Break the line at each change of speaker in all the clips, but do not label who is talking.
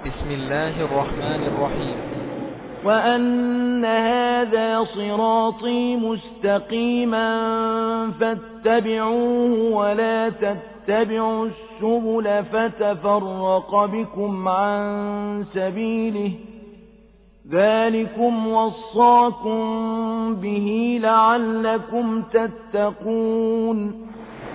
بسم الله الرحمن الرحيم
وأن هذا صراطي مستقيما فاتبعوه ولا تتبعوا السبل فتفرق بكم عن سبيله ذلكم وصاكم به لعلكم تتقون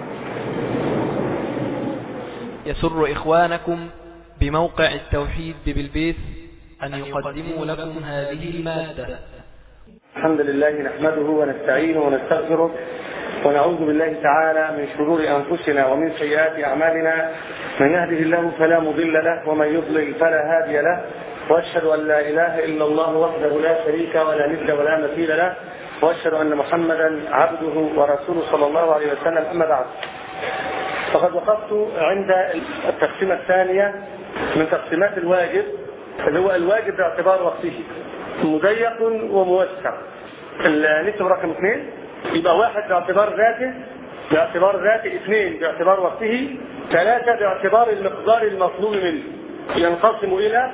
يسر إخوانكم بموقع التوحيد بالبيت أن يقدموا لكم هذه المادة
الحمد لله نحمده ونستعينه ونستغفره ونعوذ بالله تعالى من شرور أنفسنا ومن سيئات أعمالنا من يهده الله فلا مضل له ومن يضلل فلا هادي له وأشهد أن لا إله إلا الله وحده لا شريك ولا ند ولا مثيل له وأشهد أن محمدا عبده ورسوله صلى الله عليه وسلم أما بعد فقد وقفت عند التقسيمة الثانية من تقسيمات الواجب اللي هو الواجب باعتبار وقته مضيق وموسع النسب رقم اثنين يبقى واحد باعتبار ذاته باعتبار ذاته اثنين باعتبار وقته ثلاثة باعتبار المقدار المطلوب منه ينقسم إلى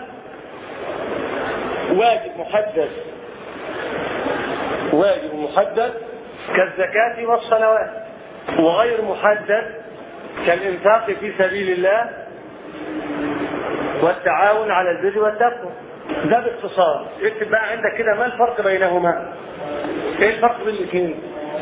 واجب محدد واجب محدد كالزكاة والصلوات وغير محدد كالإنفاق في سبيل الله والتعاون على البر والتقوى ده باختصار اكتب بقى عندك كده ما الفرق بينهما ايه الفرق بين الاثنين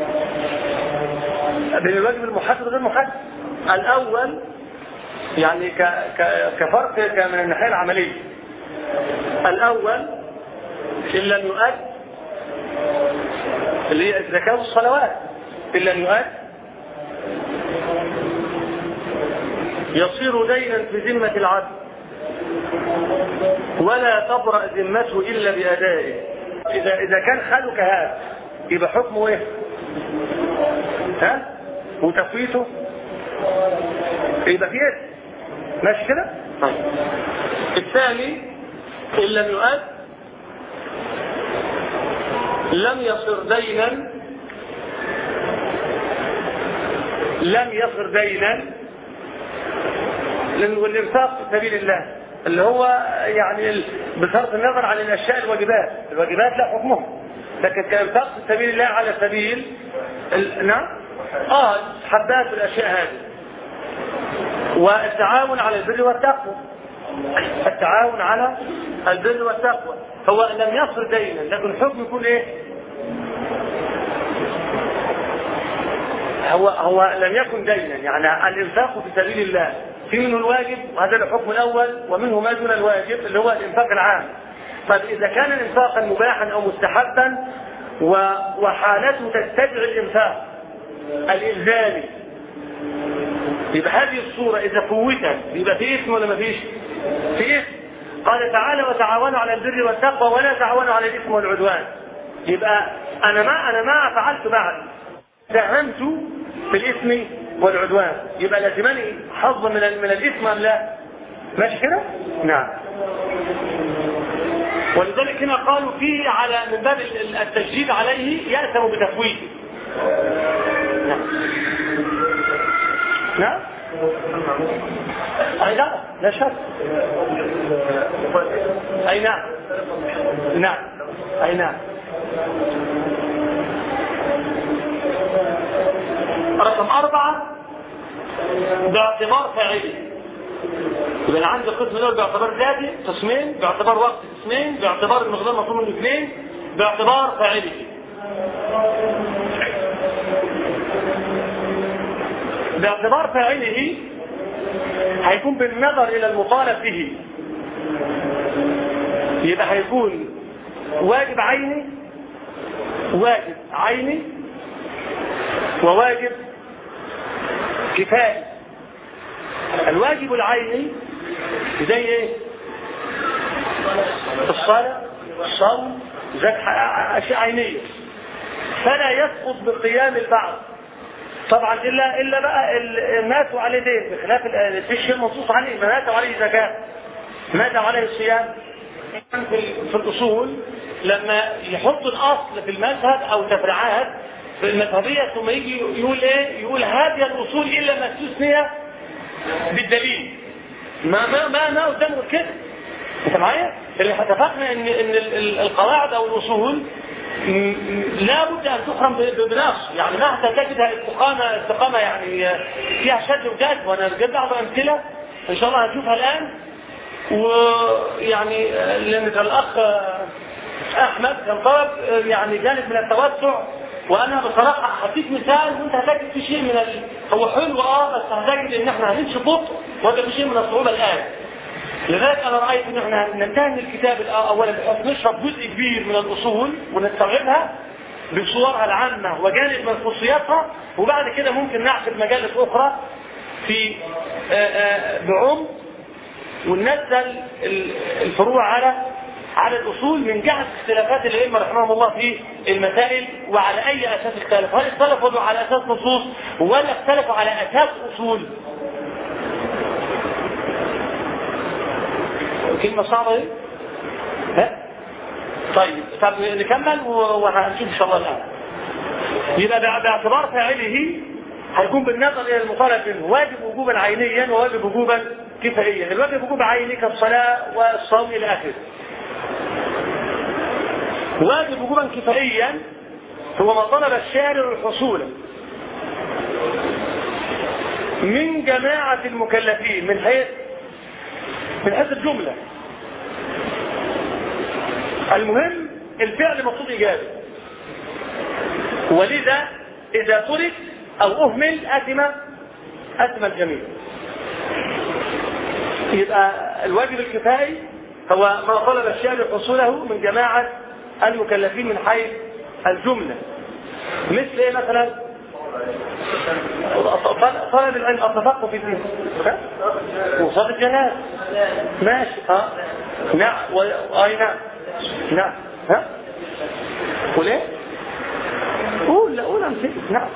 بين الواجب المحدد وغير المحدد الاول يعني ك... ك... كفرق ك... من الناحيه العمليه الاول ان لم يؤد اللي هي الزكاه والصلوات ان لم يؤد يصير دينا في ذمه العبد ولا تبرأ ذمته إلا بأدائه إذا إذا كان حالك هذا يبقى حكمه إيه؟ ها؟ وتفويته يبقى فيه ماشي كده؟ طيب الثاني إن لم يؤد لم يصر دينا لم يصر دينا والإنفاق في سبيل الله اللي هو يعني بصرف النظر عن الاشياء الواجبات، الواجبات لا حكمها. لكن كانفاق في سبيل الله على سبيل ال... نعم؟ اه حبات الاشياء هذه. والتعاون على البر والتقوى. التعاون على البر والتقوى، هو لم يصل دينا لكن الحكم يكون ايه؟ هو هو لم يكن دينا يعني الانفاق في سبيل الله في منه الواجب وهذا الحكم الاول ومنه ما دون الواجب اللي هو الانفاق العام. طيب اذا كان الانفاق مباحا او مستحبا وحالته تستدعي الانفاق الالزامي يبقى هذه الصورة إذا فوتت يبقى في اسم ولا ما فيش؟ في اسم. قال تعالى وتعاونوا على البر والتقوى ولا تعاونوا على الإثم والعدوان. يبقى أنا ما أنا ما فعلت بعد. ساهمت في الإثم والعدوان يبقى لازمني حظ من من الاثم ام لا؟ ماشي كده؟ نعم. ولذلك هنا قالوا فيه على من باب التشديد عليه يأثم بتفويته. نعم. نعم؟ أي نعم لا شك. أي نعم. نعم. أي نعم. رقم أربعة باعتبار فاعله يبقى أنا عندي القسم الأول باعتبار ذاتي قسمين باعتبار وقت قسمين باعتبار المقدار مطلوب منه اثنين باعتبار فاعله باعتبار فاعله هيكون بالنظر إلى المطالب به يبقى هيكون واجب عيني واجب عيني وواجب كفائي الواجب العيني زي ايه الصلاة الصوم زكاة أشياء عينية فلا يسقط بقيام البعض طبعا الا الا بقى ماتوا عليه دين بخلاف في شيء منصوص عليه ماتوا عليه زكاه مات عليه الصيام في الاصول لما يحط الاصل في المذهب او تفريعات في المذهبيه ثم يجي يقول ايه؟ يقول هذه الاصول الا ما استثني بالدليل. ما ما ما ما قدامه كده. معايا؟ اللي اتفقنا ان ان ال- ال- القواعد او الاصول م- م- لا بد ان تحرم ب- بنص يعني مهما تجدها استقامه استقامه يعني فيها شد وجذب وانا جبت بعض امثله ان شاء الله هنشوفها الان ويعني لان كان الاخ احمد كان طلب يعني جانب من التوسع وانا بصراحه هديك مثال وانت هتجد في شيء من ال... هو حلو اه بس هتجد ان احنا هنمشي بطء وهذا في شيء من الصعوبه الان لذلك انا رايت ان احنا ننتهي من الكتاب الأ- اولا بحيث نشرب جزء كبير من الاصول ونستوعبها بصورها العامه وجانب من خصوصياتها وبعد كده ممكن نعقد مجالس اخرى في آه، آه، بعمق وننزل ال- الفروع على على الاصول من جهه اختلافات الائمه رحمهم الله في المسائل وعلى اي اساس اختلفوا، هل اختلفوا على اساس نصوص ولا اختلفوا على اساس اصول؟ كلمه صعبه ايه؟ ها؟ طيب طب نكمل و- وهنشوف ان شاء الله الان. يبقى بع- باعتبار فاعله هيكون بالنظر الى المطالب منه واجب وجوبا عينيا وواجب وجوبا كفائيا، الواجب وجوب عيني كالصلاه والصوم الى اخره. واجب وجوبا كفائيا هو ما طلب الشارع الحصول من جماعة المكلفين من حيث من حيث الجملة المهم الفعل مقصود إيجابي ولذا إذا ترك أو أهمل أثم أثم الجميع يبقى الواجب الكفائي هو ما طلب الشارع حصوله من جماعة المكلفين من حيث الجملة مثل ايه مثلا طلب العلم التفقه في الدين ها؟ وصلاة الجنازة ماشي ها نعم و... اي نعم نعم ها قول ايه قول لا قول امثله نعم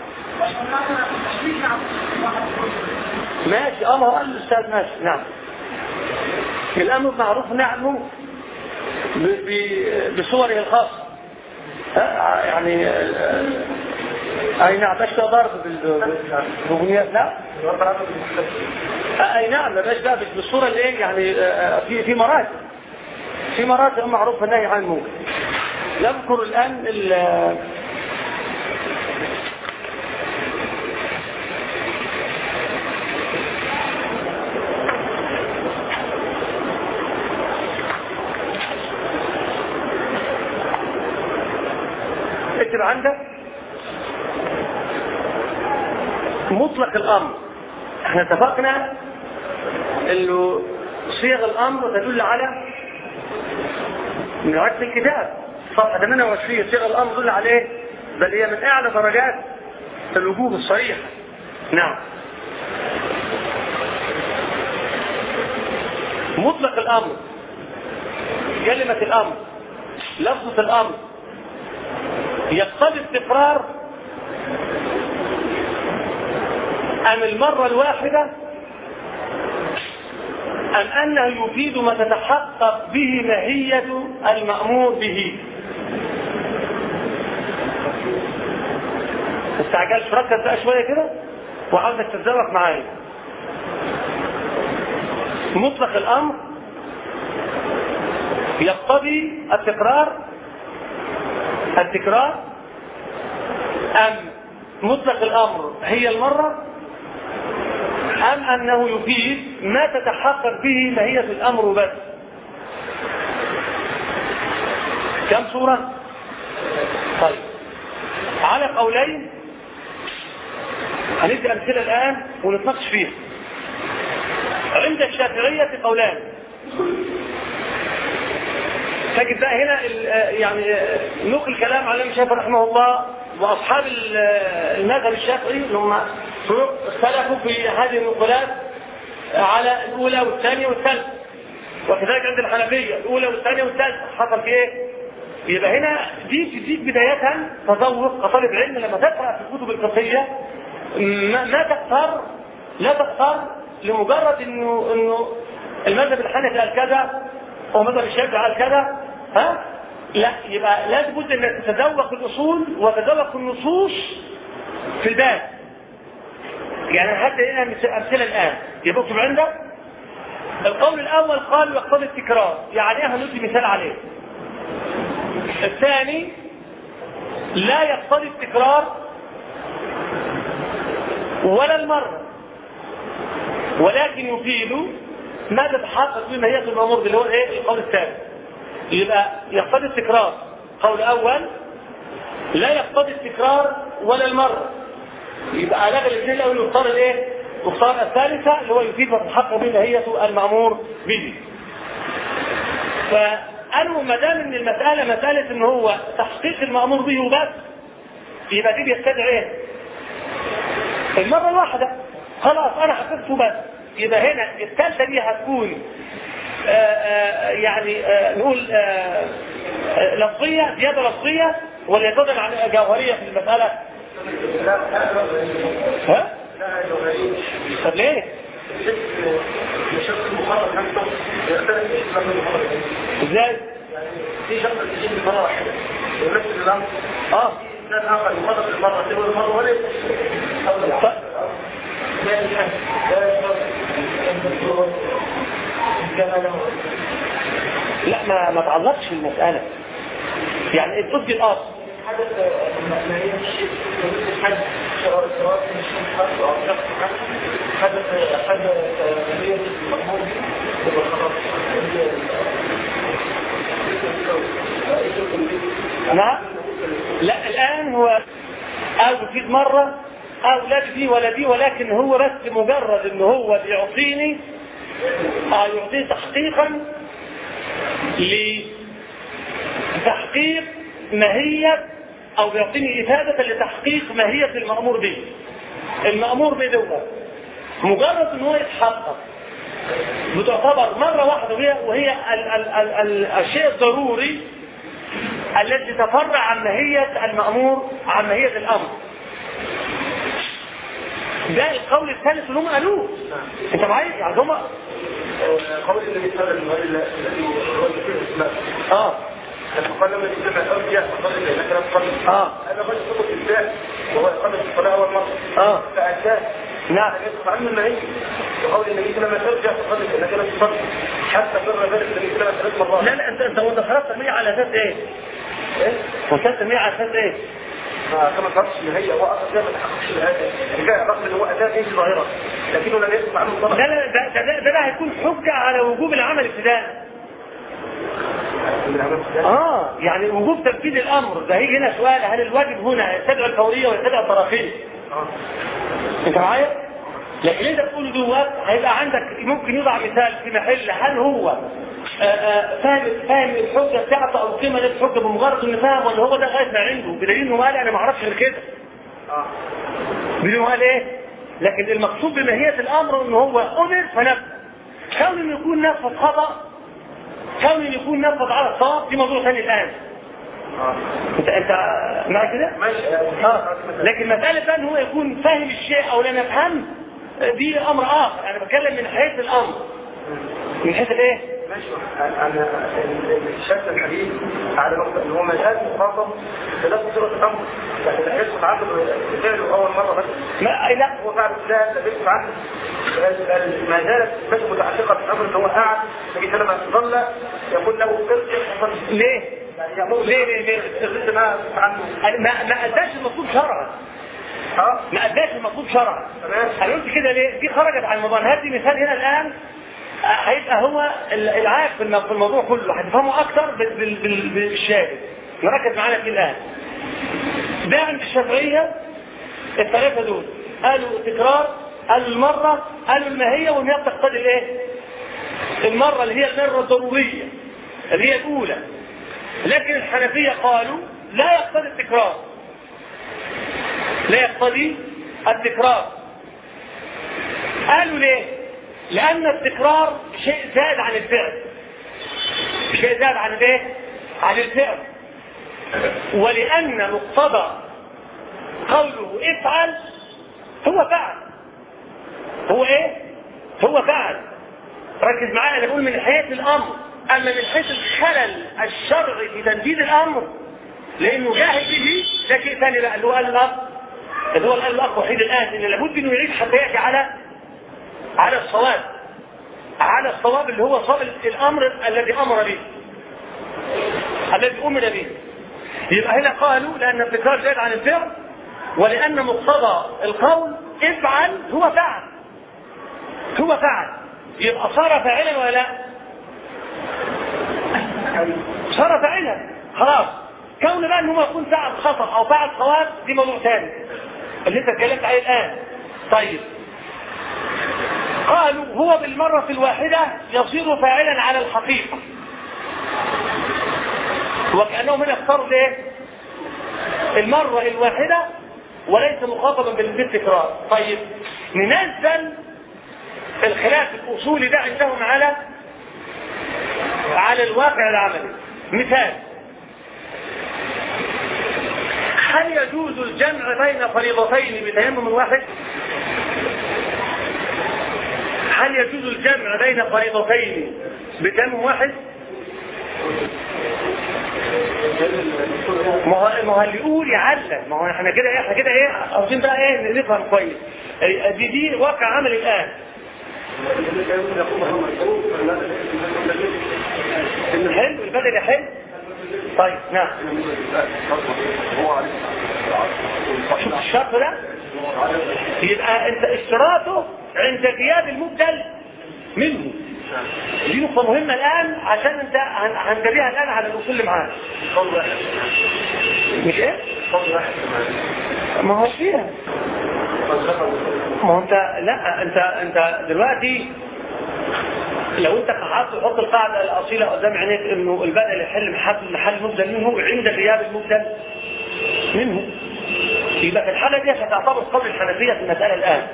ماشي اه ما هو قال الاستاذ ماشي نعم الامر معروف نعمه ب- ب- بصوره الخاصه ها، يعني آه، اي نعم باش ضرب بالبنيات نعم اي نعم ما باش بقى بالصوره اللي ايه يعني آه، في في مراتب في مراتب معروف النهي عن المنكر نذكر الان ال- اكتب عندك مطلق الامر احنا اتفقنا انه صيغ الامر تدل على من عكس الكتاب صفحه 28 صيغ الامر تدل على ايه؟ بل هي من اعلى درجات الوجوب الصريح نعم مطلق الامر كلمه الامر لفظه الامر يقتضي استقرار أم المرة الواحدة أم أنه يفيد ما تتحقق به ماهية المأمور به استعجلش ركز بقى شوية كده وعاوزك تتذوق معايا مطلق الأمر يقتضي التكرار التكرار أم مطلق الأمر هي المرة أم أنه يفيد ما تتحقق به ماهية الأمر بس كم صورة؟ طيب على قولين هندي أمثلة الآن ونتناقش فيها عند الشافعية قولان تجد بقى هنا ال- يعني نقل كلام على الشافعي رحمه الله واصحاب ال- المذهب الشافعي اللي هم فروق اختلفوا في هذه النقولات على الاولى والثانيه والثالثه وكذلك عند الحنفيه الاولى والثانيه والثالثه حصل في ايه؟ يبقى هنا دي تديك بداية تذوق كطالب علم لما تقرا في الكتب الفقهيه ما, ما تختار لا تختار لمجرد انه انه المذهب الحنفي قال كذا ومذهب الشافعي قال كذا ها لا يبقى لابد انك تتذوق الاصول وتتذوق النصوص في الباب يعني حتى هنا امثله الان يبقى اكتب عندك القول الاول قال يقتضي التكرار يعني ايه هندي مثال عليه الثاني لا يقتضي التكرار ولا المرة ولكن يفيد ما تتحقق به ماهية المأمور اللي هو ايه القول الثاني يبقى يقتضي التكرار قول اول لا يقتضي التكرار ولا المرة يبقى لغى الاثنين الاول يختار الايه يختار الثالثة اللي هو يفيد ما تتحقق به ماهية المأمور به فقالوا ما دام ان المسألة مسألة ان هو تحقيق المأمور به وبس يبقى دي بيستدعي ايه؟ المرة الواحدة خلاص انا حققته بس يبقى هنا الثالثة دي هتكون آآ آآ يعني آآ نقول لفظية زيادة لفظية ولا يتضل عن جوهرية في المسألة؟ ها؟ طب ليه؟ ازاي؟
في شخص يجيب مرة واحدة ونفس الأمر
اه
كان آخر يخطط المرة تقول المرة ولا
ف- لا ما ما تعلقش في المسألة يعني ادي الاصل
حدث ما هي الشيء حدث سواء مش حدث أو شخص حدث حدث هي المأمور يبقى خلاص
نعم لا الآن هو أو يفيد مرة أو لا دي ولا دي ولكن هو بس مجرد إن هو بيعطيني أو يعطيني تحقيقا لتحقيق ماهية أو بيعطيني إفادة لتحقيق ماهية المأمور به المأمور به دوت مجرد إن هو يتحقق بتعتبر مرة واحدة وهي وهي ال ال ال ال الشيء الضروري الذي تفرع عن ماهية المأمور عن ماهية الأمر ده القول الثالث اللي هم قالوه انت معايا يعني هم
قول النبي صلى الله عليه وسلم الذي هو في الإسلام
اه
لما قال لما يجمع الأرجع فقال إنك لم تصلي
اه
هذا رجل سقط الإسلام وهو إقامة الصلاة أول مرة
اه
فأتاه
نعم
يدفع عنه النهي وقول النبي صلى الله عليه وسلم ترجع فقال إنك لم تصلي حتى قرر ذلك النبي صلى الله عليه وسلم ثلاث مرات
لا لا انت انت وانت خلاص تنمية على اساس ايه؟ وانت تنمية على اساس ايه؟
كما قالش النهي هو أصلا ما تحققش بهذا رجاء رغم أنه هو أتاه به ظاهرة لكنه لم يدفع عنه
لا
طلب
لا ده ده, ده, ده, ده هيكون حجة على وجوب العمل ابتداء اه يعني وجوب تنفيذ الامر ده هيجي هنا سؤال هل الواجب هنا يتبع الفوريه ولا يتبع الطرفيه؟ انت معايا؟ لكن انت بتقول دوت هيبقى عندك ممكن يوضع مثال في محل هل هو آه، آه، فاهم فاهم الحجه بتاعته او القيمه للحجه بمجرد انه فاهم ولا هو ده غايه ما عنده بدليل انه قال انا ما اعرفش غير كده. بدليل انه قال ايه؟ لكن المقصود بماهيه الامر ان هو امر فنفذ. كون انه يكون نفذ خطا كون انه يكون نفذ على الصواب دي موضوع ثاني الان. انت انت معايا كده؟
ماشي
اه لكن مسألة بقى ان هو يكون فاهم الشيء او لا يفهم دي امر اخر انا بتكلم من حيث الامر من حيث الايه؟
ماشي انا شايف الحديث على نقطه ان هو مجال مخاطب بنفس صوره الامر يعني لا يسقط عنه بفعله اول مره بس
ما لا
هو فعل لا لا يسقط عنه ما زالت مش متعلقه بالامر اللي هو قاعد النبي صلى الله عليه وسلم ظل يقول له ارجع فصلي
ليه؟
يعني يامر
ليه ليه ليه؟
استغل ما يسقط عنه
ما ما اداش المطلوب شرعا
اه
ما اداش المطلوب شرعا
تمام
انا قلت كده ليه؟ دي خرجت عن الموضوع هدي مثال هنا الان آه، هيبقى هو ال- العائق في الم- في الموضوع كله هتفهمه اكتر بال- بال- بال- بالشاهد نركز معانا فيه الان ده عند الشافعيه الثلاثه دول قالوا التكرار قالوا المره قالوا الماهيه والماهيه بتقتضي الايه؟ المره اللي هي المره الضروريه اللي هي الاولى لكن الحنفيه قالوا لا يقتضي التكرار لا يقتضي التكرار قالوا ليه لان التكرار شيء زاد عن الفعل شيء زاد عن الايه عن الفعل ولان مقتضى قوله افعل هو فعل هو ايه هو فعل ركز معايا انا بقول من حيث الامر اما من حيث الخلل الشرعي في تنفيذ الامر لانه جاهل به ده شيء ثاني بقى اللي هو قال الاخ اللي هو قال الاخ وحيد الان ان لابد انه يعيش حتى ياتي على على الصواب على الصواب اللي هو صواب الامر الذي امر به الذي امر به يبقى هنا قالوا لان التكرار زاد عن الفعل ولان مقتضى القول افعل هو فعل هو فعل يبقى صار فاعلا ولا لا؟ صار فاعلا خلاص كون بقى ان هو يكون فعل خطا او فعل صواب دي موضوع ثاني اللي انت اتكلمت عليه الان طيب قالوا هو بالمرة الواحدة يصير فاعلا على الحقيقة وكأنهم هنا اختاروا الايه؟ المرة الواحدة وليس مخاطبا بالتكرار طيب ننزل الخلاف الاصولي ده عندهم على على الواقع العملي مثال هل يجوز الجمع بين فريضتين بتيمم واحد؟ هل يجوز الجمع بين فريضتين بتيمم واحد؟ ما هو ما هو اللي يقول يعلم ما هو احنا كده ايه احنا كده ايه عاوزين بقى ايه نفهم كويس دي دي واقع عمل الان حلو البدل حلو طيب نعم شوف الشرط ده يبقى انت اشتراطه عند غياب المبدل منه دي نقطة مهمة الآن عشان انت هن- هنجريها الآن على الأصول اللي معانا. مش ايه؟ ما هو فيها. ما هو انت لا انت انت دلوقتي لو انت قعدت تحط القاعده الاصيله قدام عينيك انه البدل يحل محل محل مبدل منه عند غياب المبدل منه يبقى في الحاله دي هتعتبر قول الحنفيه في المساله الان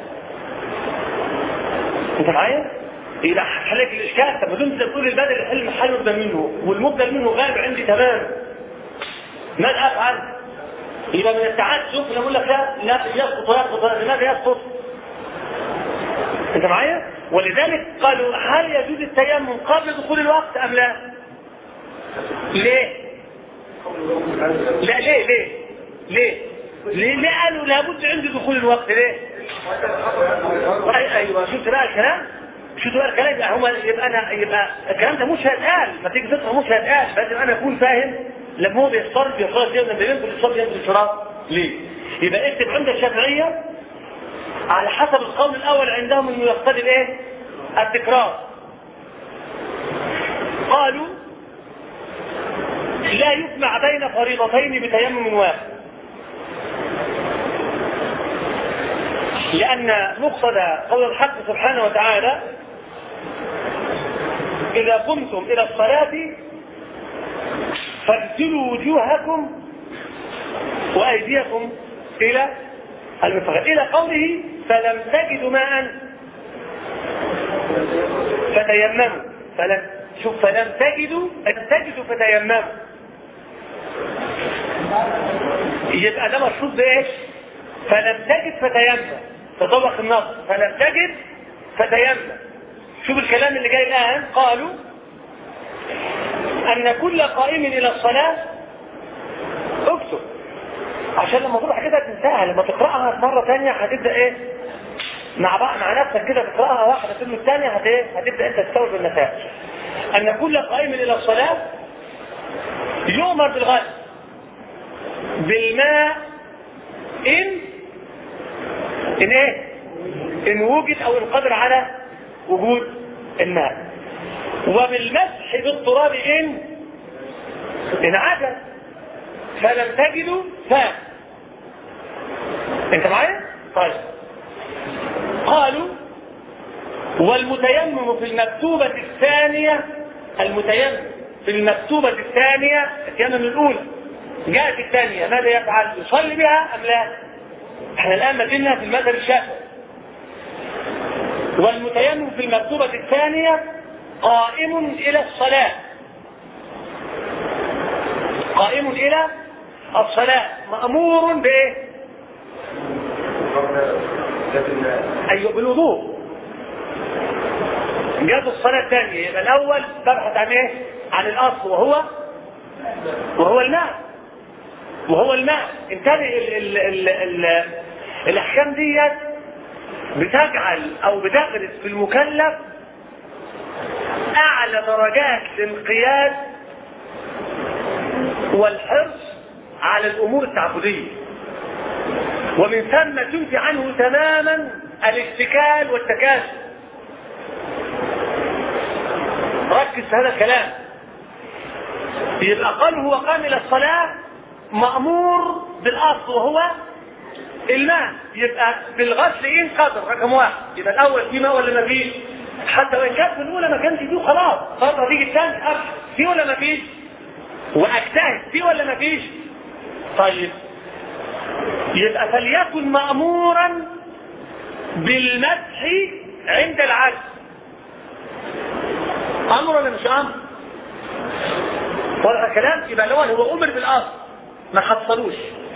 انت معايا؟ يبقى هتحلك الاشكال طب ما دمت تقول البدل يحل محل مبدل منه والمبدل منه غائب عندي تمام ماذا افعل؟ يبقى من التعسف نقول لك لا لا يسقط ويسقط لماذا يسقط؟ انت معايا؟ ولذلك قالوا هل يجوز التيمم قبل دخول الوقت ام لا؟ ليه؟ لا ليه ليه؟ ليه؟ ليه, ليه قالوا لابد عند دخول الوقت ليه؟ أي- ايوه شفت بقى الكلام؟ شفت بقى الكلام يبقى هم يبقى انا يبقى الكلام ده مش هيتقال ما تيجي تفهم مش هيتقال لازم انا اكون فاهم لما هو بيختار بيختار دي لما بينزل الصلاه ينزل الشراب ليه؟ يبقى اكتب عند الشافعيه على حسب القول الاول عندهم انه يقتضي الايه؟ التكرار. قالوا لا يجمع بين فريضتين بتيمم واحد. لأن مقتضى قول الحق سبحانه وتعالى إذا قمتم إلى الصلاة فاغسلوا وجوهكم وأيديكم إلى المرفقين إلى قوله فلم تجدوا ماء فتيمموا فلم شوف فلم تجدوا لم تجدوا فتيمموا يبقى ده مشروط بايش؟ فلم تجد فتيمم تطبق النص فلم تجد فتيمم شوف الكلام اللي جاي الان قالوا ان كل قائم الى الصلاه اكتب عشان لما تروح كده تنساها لما تقراها مره ثانيه هتبدا ايه مع بقى مع نفسك كده تقراها واحده ثم الثانيه هت ايه هتبدا انت تستوعب النتائج ان كل قائم الى الصلاه يؤمر بالغسل بالماء ان ان ايه ان وجد او ان قدر على وجود الماء وبالمسح بالتراب ان ان عجز فلم تجدوا فاء انت معايا طيب قالوا والمتيمم في المكتوبة الثانية المتيمم في المكتوبة الثانية التيمم الأولى جاءت الثانية ماذا يفعل؟ يصلي بها أم لا؟ احنا الآن ما زلنا في المذهب الشافعي والمتيمم في المكتوبة الثانية قائم إلى الصلاة قائم إلى الصلاة مأمور بإيه؟ أيوه بالوضوء جاءت الصلاة الثانية يبقى الأول ببحث عن إيه؟ عن الأصل وهو وهو الماء وهو الماء انتبه ال ال ال ال الأحكام ديت بتجعل أو بتغرس في المكلف اعلى درجات الانقياد والحرص على الامور التعبديه ومن ثم تنفي عنه تماما الاشتكال والتكاسل ركز في هذا الكلام يبقى قال هو قام الى الصلاه مامور بالاصل وهو الماء يبقى بالغسل ايه قدر رقم واحد يبقى الاول في ماء ولا ما فيش حتى وان كانت في الاولى ما كانش فيه خلاص برضه هتيجي الثاني في ولا ما فيش واجتهد في ولا ما فيش طيب يبقى فليكن مامورا بالمسح عند العجز امر ولا مش امر واضح الكلام يبقى الاول هو امر بالاصل ما حصلوش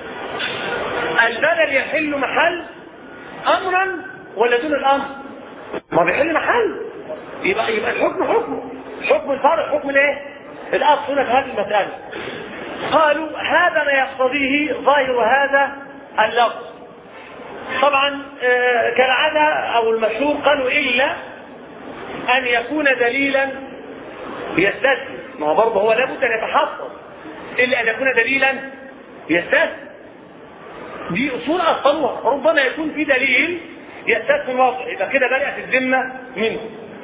البدل يحل محل امرا ولا دون الامر ما بيحل محل يبقى يبقى الحكم حكمه حكم الفرع حكم الايه الاصل هنا في هذه المساله قالوا هذا ما يقتضيه ظاهر هذا اللفظ طبعا آه، كالعادة او المشهور قالوا الا ان يكون دليلا يستثني ما هو برضه هو لابد ان يتحفظ الا ان يكون دليلا يستثني دي اصول اصلوها ربما يكون في دليل يستثني الواقع يبقى كده بدات الذمه منه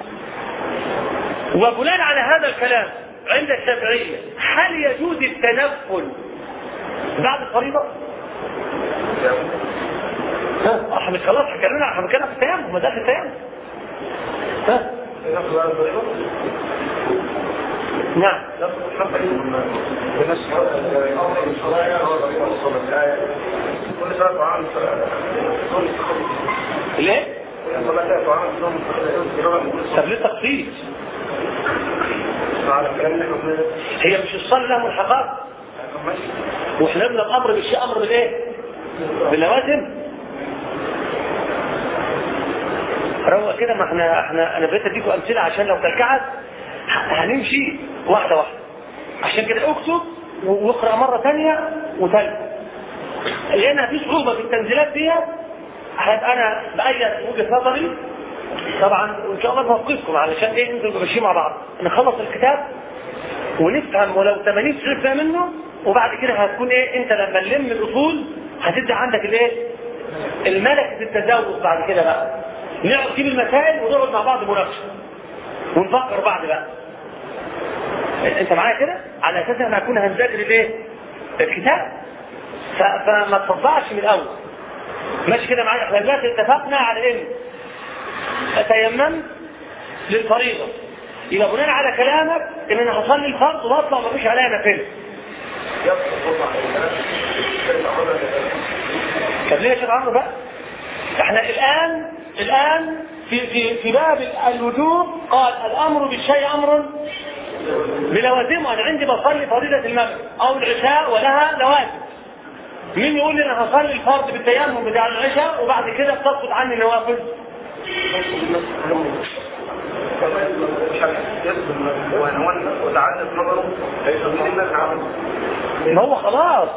وبناء على هذا الكلام عند الشافعيه هل يجوز التنفل بعد الفريضه؟ ها احنا خلاص حكينا احنا بنتكلم في التيمم ما ده في التيمم ها نعم ليه؟ طب ليه تخصيص؟ هي مش الصلاة لها ملحقات واحنا قلنا الامر بالشيء امر بالايه؟ باللوازم روق كده ما احنا احنا انا بقيت اديكم امثله عشان لو كلكعت هنمشي واحده واحده عشان كده اكتب واقرا مره ثانيه وثالثه لان في صعوبه في التنزيلات دي هبقى انا بايد وجهه نظري طبعا وان شاء الله نوقفكم علشان ايه ننزل ماشيين مع بعض نخلص الكتاب ونفهم ولو 80 90% منه وبعد كده هتكون ايه انت لما نلم الاصول هتبدا عندك الايه الملك بالتزاوج بعد كده بقى نقعد نجيب المسائل ونقعد مع بعض مناقشه ونفكر بعض بقى انت معايا كده على اساس ان هكون هنذاكر الايه الكتاب ف- فما تصدعش من الاول ماشي كده معايا احنا دلوقتي اتفقنا على ان اتيممت للفريضه يبقى بناء على كلامك ان انا هصلي الفرض واطلع مفيش عليا نافله طب ليه يا شيخ عمرو بقى؟ احنا الان الان في في في باب الوجوب قال الامر بالشيء امر بلوازمه انا عندي بصلي فريضه المغرب او العشاء ولها لوازم مين يقول لي انا هصلي الفرض بالتيمم بتاع العشاء وبعد كده بتسقط عني نوافل
وتعدد نظره
ما هو خلاص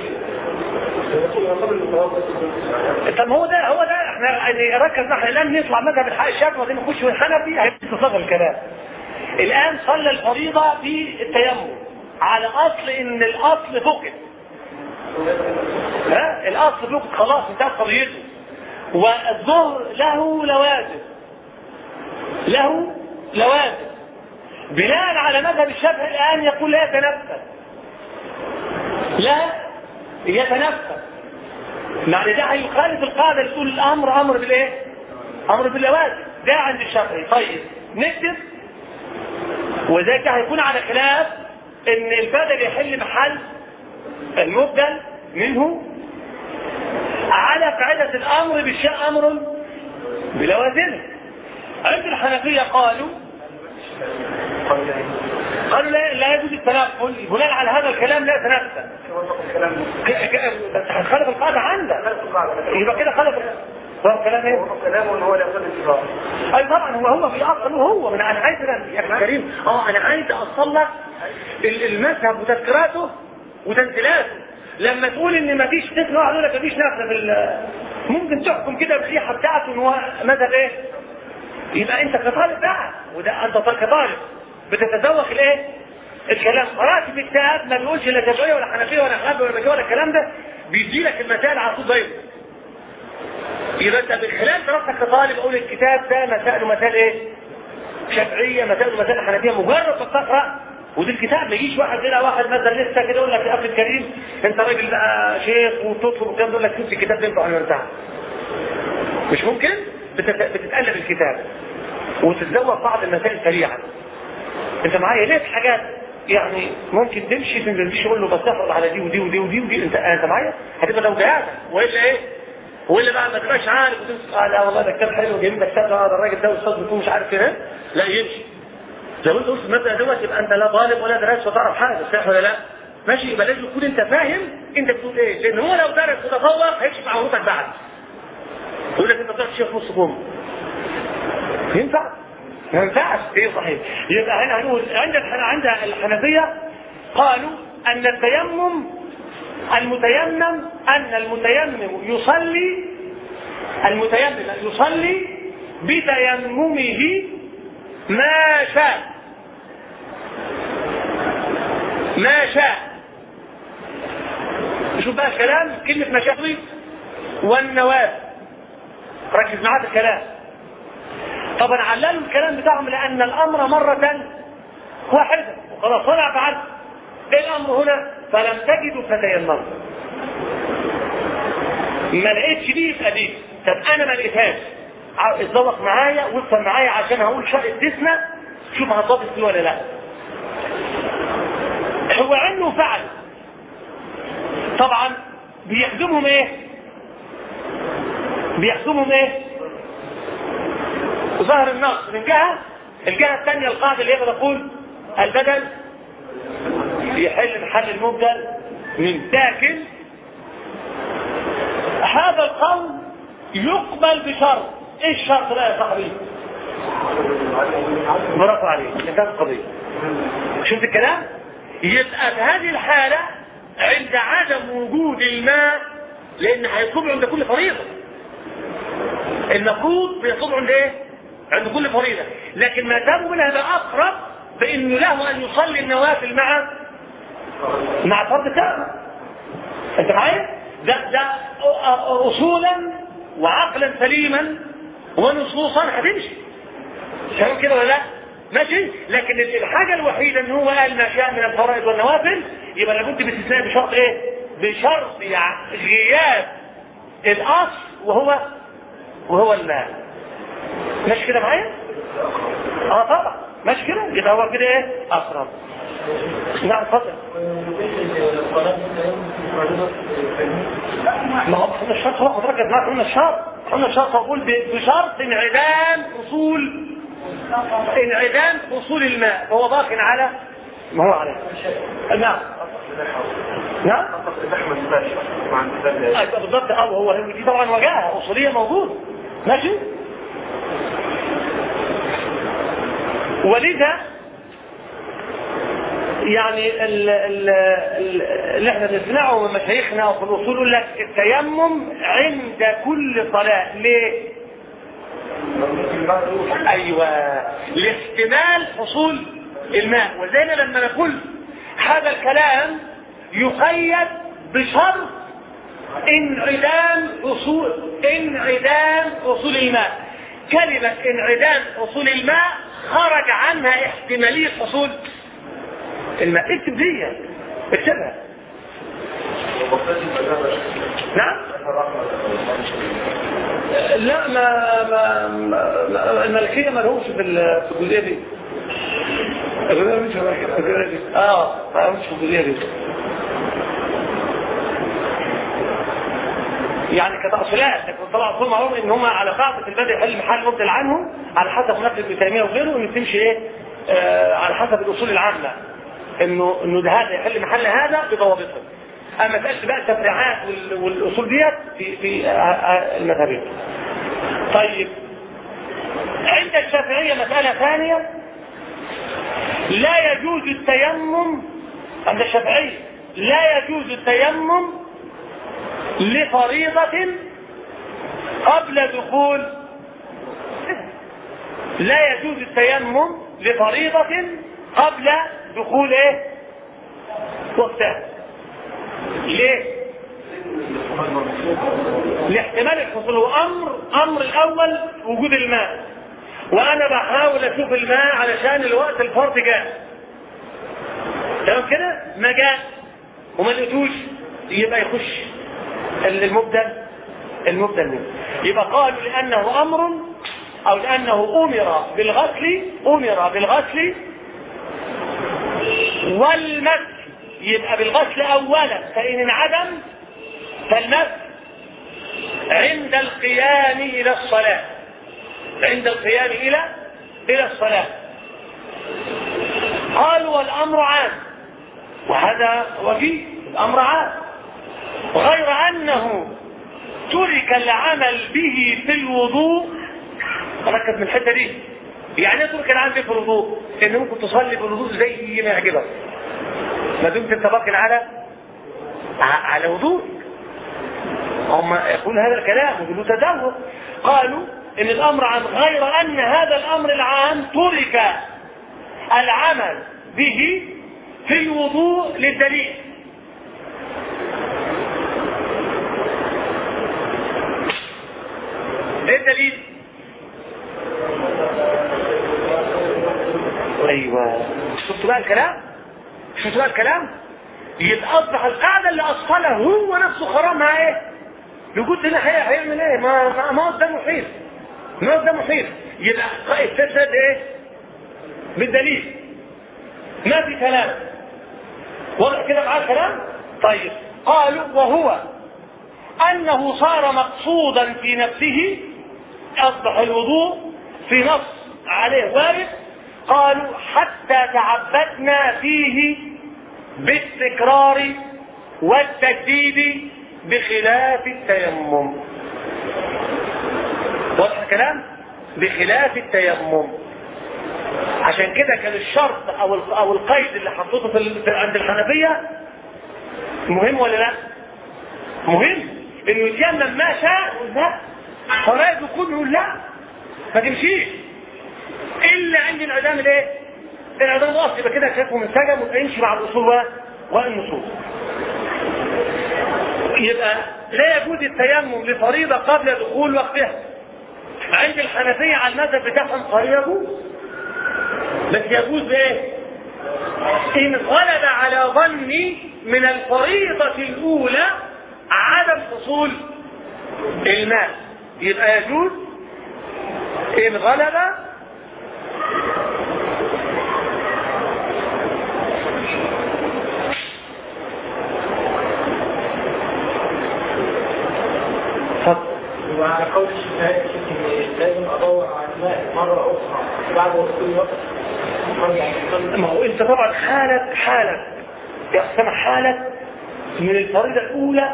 طب ما هو ده هو ده احنا يعني ركز احنا الان نطلع مذهب الحق الشافعي وبعدين نخش في الحنفي هيتصغر الكلام الان صلى الفريضه في التيمم على اصل ان الاصل فقد ها الاصل فقد خلاص انتهت قضيته والظهر له لوازم له لوازم بناء على مذهب الشافعي الان يقول لا يتنفس لا يتنفس معنى ده هيخالف القاعده اللي تقول الامر امر بالايه؟ امر باللوازم ده عند الشافعي طيب نكتب وذلك هيكون على خلاف ان البدل يحل محل المبدل منه على قاعدة الأمر بالشيء أمر بلوازمه عند الحنفية قالوا قالوا لا, لا يجوز التنفل بناء على هذا الكلام لا يتنفل ك- ك- بس هنخالف القاعدة عندك يبقى كده خالف هو كلام ايه؟
كلامه ان هو لا يقل انتظار
اي طبعا هو هو في اصل هو من انا عايز أنا- يا اخي كريم اه انا عايز اوصل لك ال- المذهب وتذكيراته وتنزيلاته لما تقول ان مفيش طفل واحد يقول لك مفيش نفس في ال- ممكن تحكم كده بالريحه بتاعته ان هو مذهب ايه؟ يبقى انت كطالب بقى وده انت كطالب بتتذوق الايه الكلام قرات في كتاب ما بيقولش لا شافعيه ولا حنفيه ولا حنبلي ولا مالكيه ولا الكلام ده بيدي لك المسائل على طول دايما يبقى انت من خلال دراستك كطالب اقول الكتاب ده مسائل مسائل ايه شافعيه مسائل مسائل حنفيه مجرد ما تقرا ودي الكتاب ما يجيش واحد كده واحد مثلا لسه كده يقول لك يا اخي الكريم انت راجل بقى شيخ وتطلب والكلام يقول لك شوف الكتاب ده ينفع ولا ينفع مش ممكن بتت- بتتقلب الكتاب وتتذوق بعض المسائل سريعا انت معايا ليه في حاجات يعني ممكن تمشي ما تمشيش تقول له بس احفظ على دي ودي ودي ودي ودي انت انت معايا هتبقى لو جهازك والا ايه والا بقى ما تبقاش عارف وتمسك آه لا والله ده كتاب حلو جميل ده كتاب ده الراجل ده استاذ بيكون مش عارف ايه لا يمشي لو انت قلت في المبدا دوت يبقى انت لا طالب ولا درس وتعرف حاجه صح ولا لا؟ ماشي يبقى لازم تكون انت فاهم انت بتقول ايه لان هو لو درس وتفوق هيكشف عورتك بعد يقول لك انت طلعت شيخ نص كوم ينفع؟ ما ينفعش ايه صحيح يبقى هنا هنقول عند الحن... عند الحنفيه قالوا ان التيمم المتيمم ان المتيمم يصلي المتيمم يصلي بتيممه ما شاء ما شاء شوف بقى الكلام كلمة ما شاء دي والنواب ركز معاه في الكلام طبعا عللوا الكلام بتاعهم لأن الأمر مرة واحدة وخلاص طلع فعل ايه الأمر هنا فلم تجدوا فتيمموا ما لقيتش دي يبقى دي طب أنا ما لقيتهاش اتذوق معايا وافهم معايا عشان هقول شرط استثناء شوف هتضبط فيه ولا لا هو عنه فعل طبعا بيخدمهم ايه بيخدمهم ايه ظهر النص من جهه الجهه الثانيه القاعده اللي هي بتقول البدل يحل محل المبدل من لكن هذا القول يقبل بشرط ايه الشرط بقى يا صاحبي برافو عليك انتهت القضيه شفت الكلام يبقى في هذه الحاله عند عدم وجود الماء لان هيطلب عند كل فريضه المفروض بيطلب عند ايه عند كل فريضه لكن ما دام منها بقى اقرب فانه له ان يصلي النوافل مع مع فرض تام انت معايا ده ده اصولا وعقلا سليما ونصوصا هتمشي فاهم كده ولا لا؟ ماشي لكن الحاجه الوحيده ان هو قال ما شاء من الفرائض والنوافل يبقى لابد باستثناء بشرط ايه؟ بشرط غياب الاصل وهو وهو الماء ماشي كده معايا؟ اه طبعا ماشي كده يبقى هو كده ايه؟ اقرب نعم اتفضل ما هو قلنا الشرط هو حضرتك يا جماعه قلنا الشرط قلنا الشرط اقول بشرط انعدام اصول انعدام اصول الماء فهو باق على ما هو عليه نعم نعم ايوه بالضبط اه هو دي طبعا وجاهه اصوليه موجود ماشي ولذا يعني ال ال ال اللي احنا بنسمعه من مشايخنا وفي الاصول يقول لك التيمم عند كل صلاه ليه؟ ايوه لاحتمال حصول الماء وزينا لما نقول هذا الكلام يقيد بشرط انعدام اصول انعدام اصول الماء كلمة انعدام اصول الماء خرج عنها احتمالية حصول الماء اكتب دي اكتبها نعم لا ما ما, ما الملكيه ما لهمش في في الجزئيه دي مش في الجزئيه دي اه ما لهمش في الجزئيه دي يعني كتأصيلات لكن طبعا اصول معلوم ان هم على قاعده البدء يحل محل مبدل عنهم على حسب نقل ابن تيميه وغيره ان تمشي ايه آه على حسب الاصول العامه انه انه ده هذا يحل محل هذا بضوابطه اما مساله بقى التفريعات والاصول ديت في في المذاهب طيب عند الشافعيه مساله ثانيه لا يجوز التيمم عند الشافعيه لا يجوز التيمم لفريضة قبل دخول لا يجوز التيمم لفريضة قبل دخول ايه وقتها ليه لاحتمال الحصول هو امر امر الاول وجود الماء وانا بحاول اشوف الماء علشان الوقت الفرض جاء تمام كده ما جاء وما لقيتوش يبقى يخش المبدل المبدل منه يبقى قالوا لانه امر او لانه امر بالغسل امر بالغسل والمسح يبقى بالغسل اولا فان انعدم فالمسح عند القيام الى الصلاه عند القيام الى الى الصلاه قالوا والامر عام وهذا وجيه الامر عام غير انه ترك العمل به في الوضوء ركز من الحته دي يعني ايه ترك العمل به في الوضوء ان ممكن تصلي بالوضوء زي ما يعجبك ما دمت انت باقي على على وضوء هم يقول هذا الكلام يقولوا تدور قالوا ان الامر عام غير ان هذا الامر العام ترك العمل به في الوضوء للدليل ايه الدليل ايوه شفتوا بقى الكلام شفتوا بقى الكلام يبقى اصبح القاعده اللي اصلها هو نفسه خرمها ايه وجود هنا هيعمل ايه ما ما, ما قدامه حيل ما قدامه حيل يبقى استشهد ايه بالدليل ما في كلام واضح كده معاه الكلام طيب قالوا وهو انه صار مقصودا في نفسه اصبح الوضوء في نص عليه وارد قالوا حتى تعبدنا فيه بالتكرار والتجديد بخلاف التيمم واضح الكلام بخلاف التيمم عشان كده كان الشرط او او القيد اللي حطيته في عند الحنفيه مهم ولا لا؟ مهم انه يتيمم ما شاء لا فرائض كله لا ما تمشيش الا عند انعدام الايه؟ انعدام الاصل يبقى كده شايفه منسجم ويمشي مع الاصول والنصوص. يبقى لا يجوز التيمم لفريضه قبل دخول وقتها. عند الحنفيه على المذهب بتاعهم قال يجوز. بس يجوز بايه؟ ان غلب على ظني من الفريضه الاولى عدم حصول الماء يبقى يجوز ان غلب
وعلى قول الشفاء لازم ادور على الماء مره اخرى بعد وصول الوقت
ما هو انت طبعا حالك حالك يا سامع حالك من الفريضه الاولى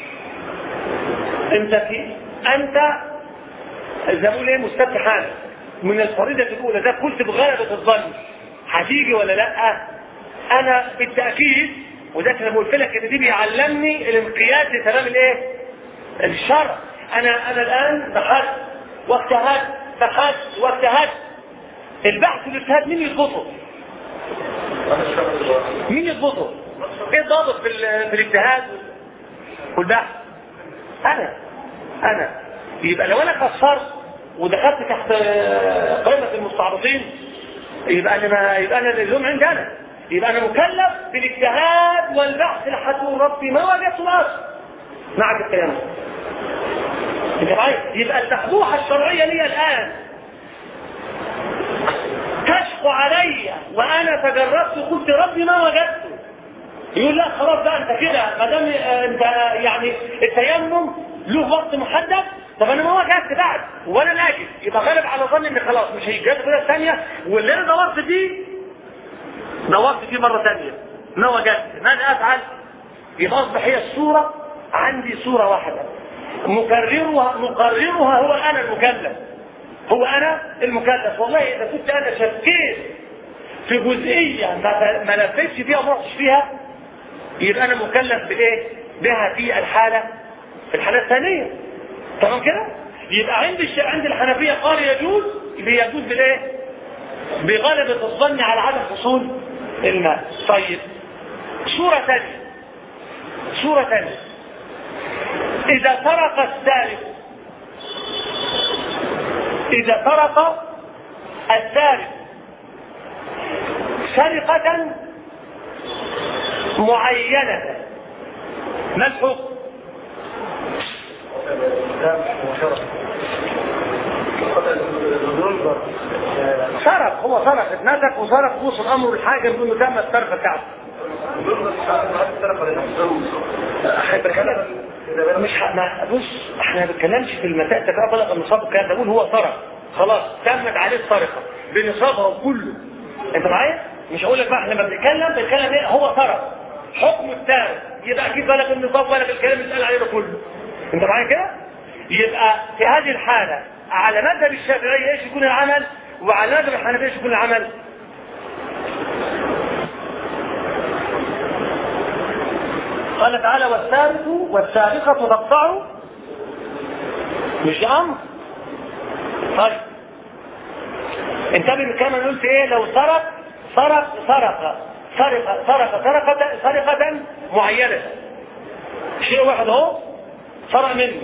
انت في انت زي ما بقول ايه مستبد حالك من الفريضه الاولى ده قلت بغلبه الظن هتيجي ولا لا انا بالتاكيد وده انا قلت لك ان دي بيعلمني الانقياد لتمام الايه الشرع انا انا الان بحثت واجتهدت بحثت واجتهدت البحث والاجتهاد مين يضبطه؟ مين يضبطه؟ ايه الضابط في, في الاجتهاد والبحث؟ انا انا يبقى لو انا قصرت ودخلت تحت قائمه المستعرضين يبقى انا ما يبقى انا اللزوم عندي انا يبقى انا مكلف بالاجتهاد والبحث لحد ربي ما وجدت الاصل معك الكلام يبقى المفتوحه الشرعيه لي الان تشق علي وانا تجربت وقلت ربي ما وجدته يقول لا خلاص بقى انت كده ما دام انت يعني التيمم له وقت محدد طب انا ما وجدت بعد وانا ناجز يبقى غالب على ظني ان خلاص مش هيجاد كده الثانيه واللي انا دورت فيه دورت فيه مره ثانيه ما وجدت ماذا افعل؟ يبقى اصبح هي الصوره عندي صوره واحده مكررها مقررها هو انا المكلف هو انا المكلف والله اذا كنت انا شكيت في جزئيه ما ما لفتش فيها وما رحتش فيها يبقى انا مكلف بايه؟ بها في الحاله في الحاله الثانيه تمام كده؟ يبقى عند الش... عند الحنفيه قال يجوز يجوز بالايه؟ بغلبة الظن على عدم حصول الماء طيب صورة ثانية صورة ثانية إذا سرق السارق إذا سرق السارق سرقة معينة ما الحكم؟ سرق هو سرق اتنسك وسرق وصل امره الحاجه يقول له تم السرقه بتاعته هيتكلم مش ح... ما بص احنا ما بنتكلمش في المسائل تكاد بلغ النصاب والكلام ده بقول هو سرق خلاص تمت عليه السرقه بنصابها وكله انت معايا؟ مش هقول لك بقى احنا لما بنتكلم بنتكلم ايه هو سرق حكم السارق يبقى اكيد بلغ النصاب بلغ الكلام اللي اتقال عليه ده كله انت معايا كده؟ يبقى في هذه الحاله على مذهب الشافعيه ايش يكون العمل وعلى مذهب الحنفيه ايش يكون العمل؟ قال تعالى والسارق والسارقة تقطعوا مش امر طيب انتبه كما قلت ايه لو سرق سرق سرق سرق سرق سرقة سرقة معينة شيء واحد اهو سرق منه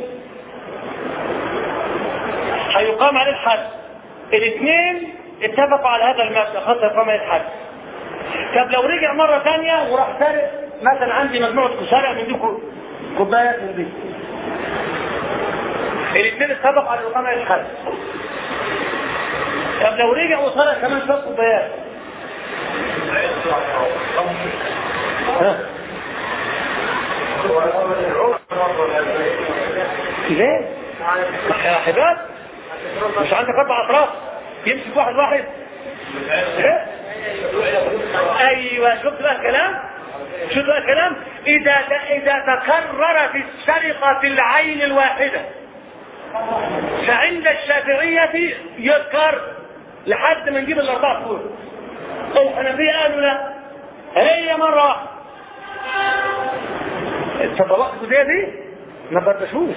هيقام عليه الحد الاثنين اتفقوا على هذا المبدا خاصة يقام عليه الحد طب لو رجع مرة ثانية وراح سارق مثلا عندي مجموعة سرق من دي كوبايات من دي الاثنين اتفقوا على الإقامة عليه الحد طب لو رجع وسرق كمان شوية كوبايات ها ليه؟ يا حباب مش عندك اربع اطراف يمسك واحد واحد إيه؟ ايوه شفت بقى الكلام شفت بقى الكلام اذا اذا تكررت السرقه في العين الواحده فعند الشافعيه يذكر لحد ما نجيب الاربعه فوق الحنفيه قالوا لا هي مره واحده التطلقات دي دي ما بردشوش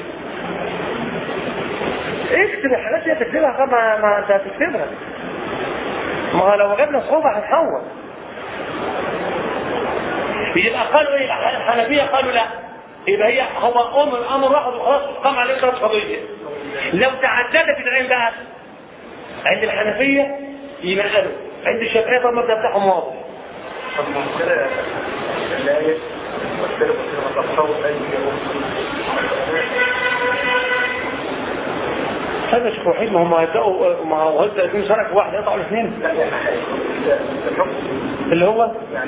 اكتب الحاجات دي تكتبها ما, ما انت هتكتبها ما لو جبنا صعوبة هنحول يبقى قالوا ايه الحنفية قالوا لا يبقى هي هو امر امر واحد وخلاص قام عليه ثلاث قضية لو تعددت العين بقى عند الحنفية ينقلوا عند الشافعية طب المبدا بتاعهم واضح
طب ما كده الآية والسلف والسلف تقصوا أي
هذا شيخ وحيد ما هم هيبداوا ما هو هيبدا يكون سنه واحد يقطعوا الاثنين
لا يعني الحكم
اللي هو
يعني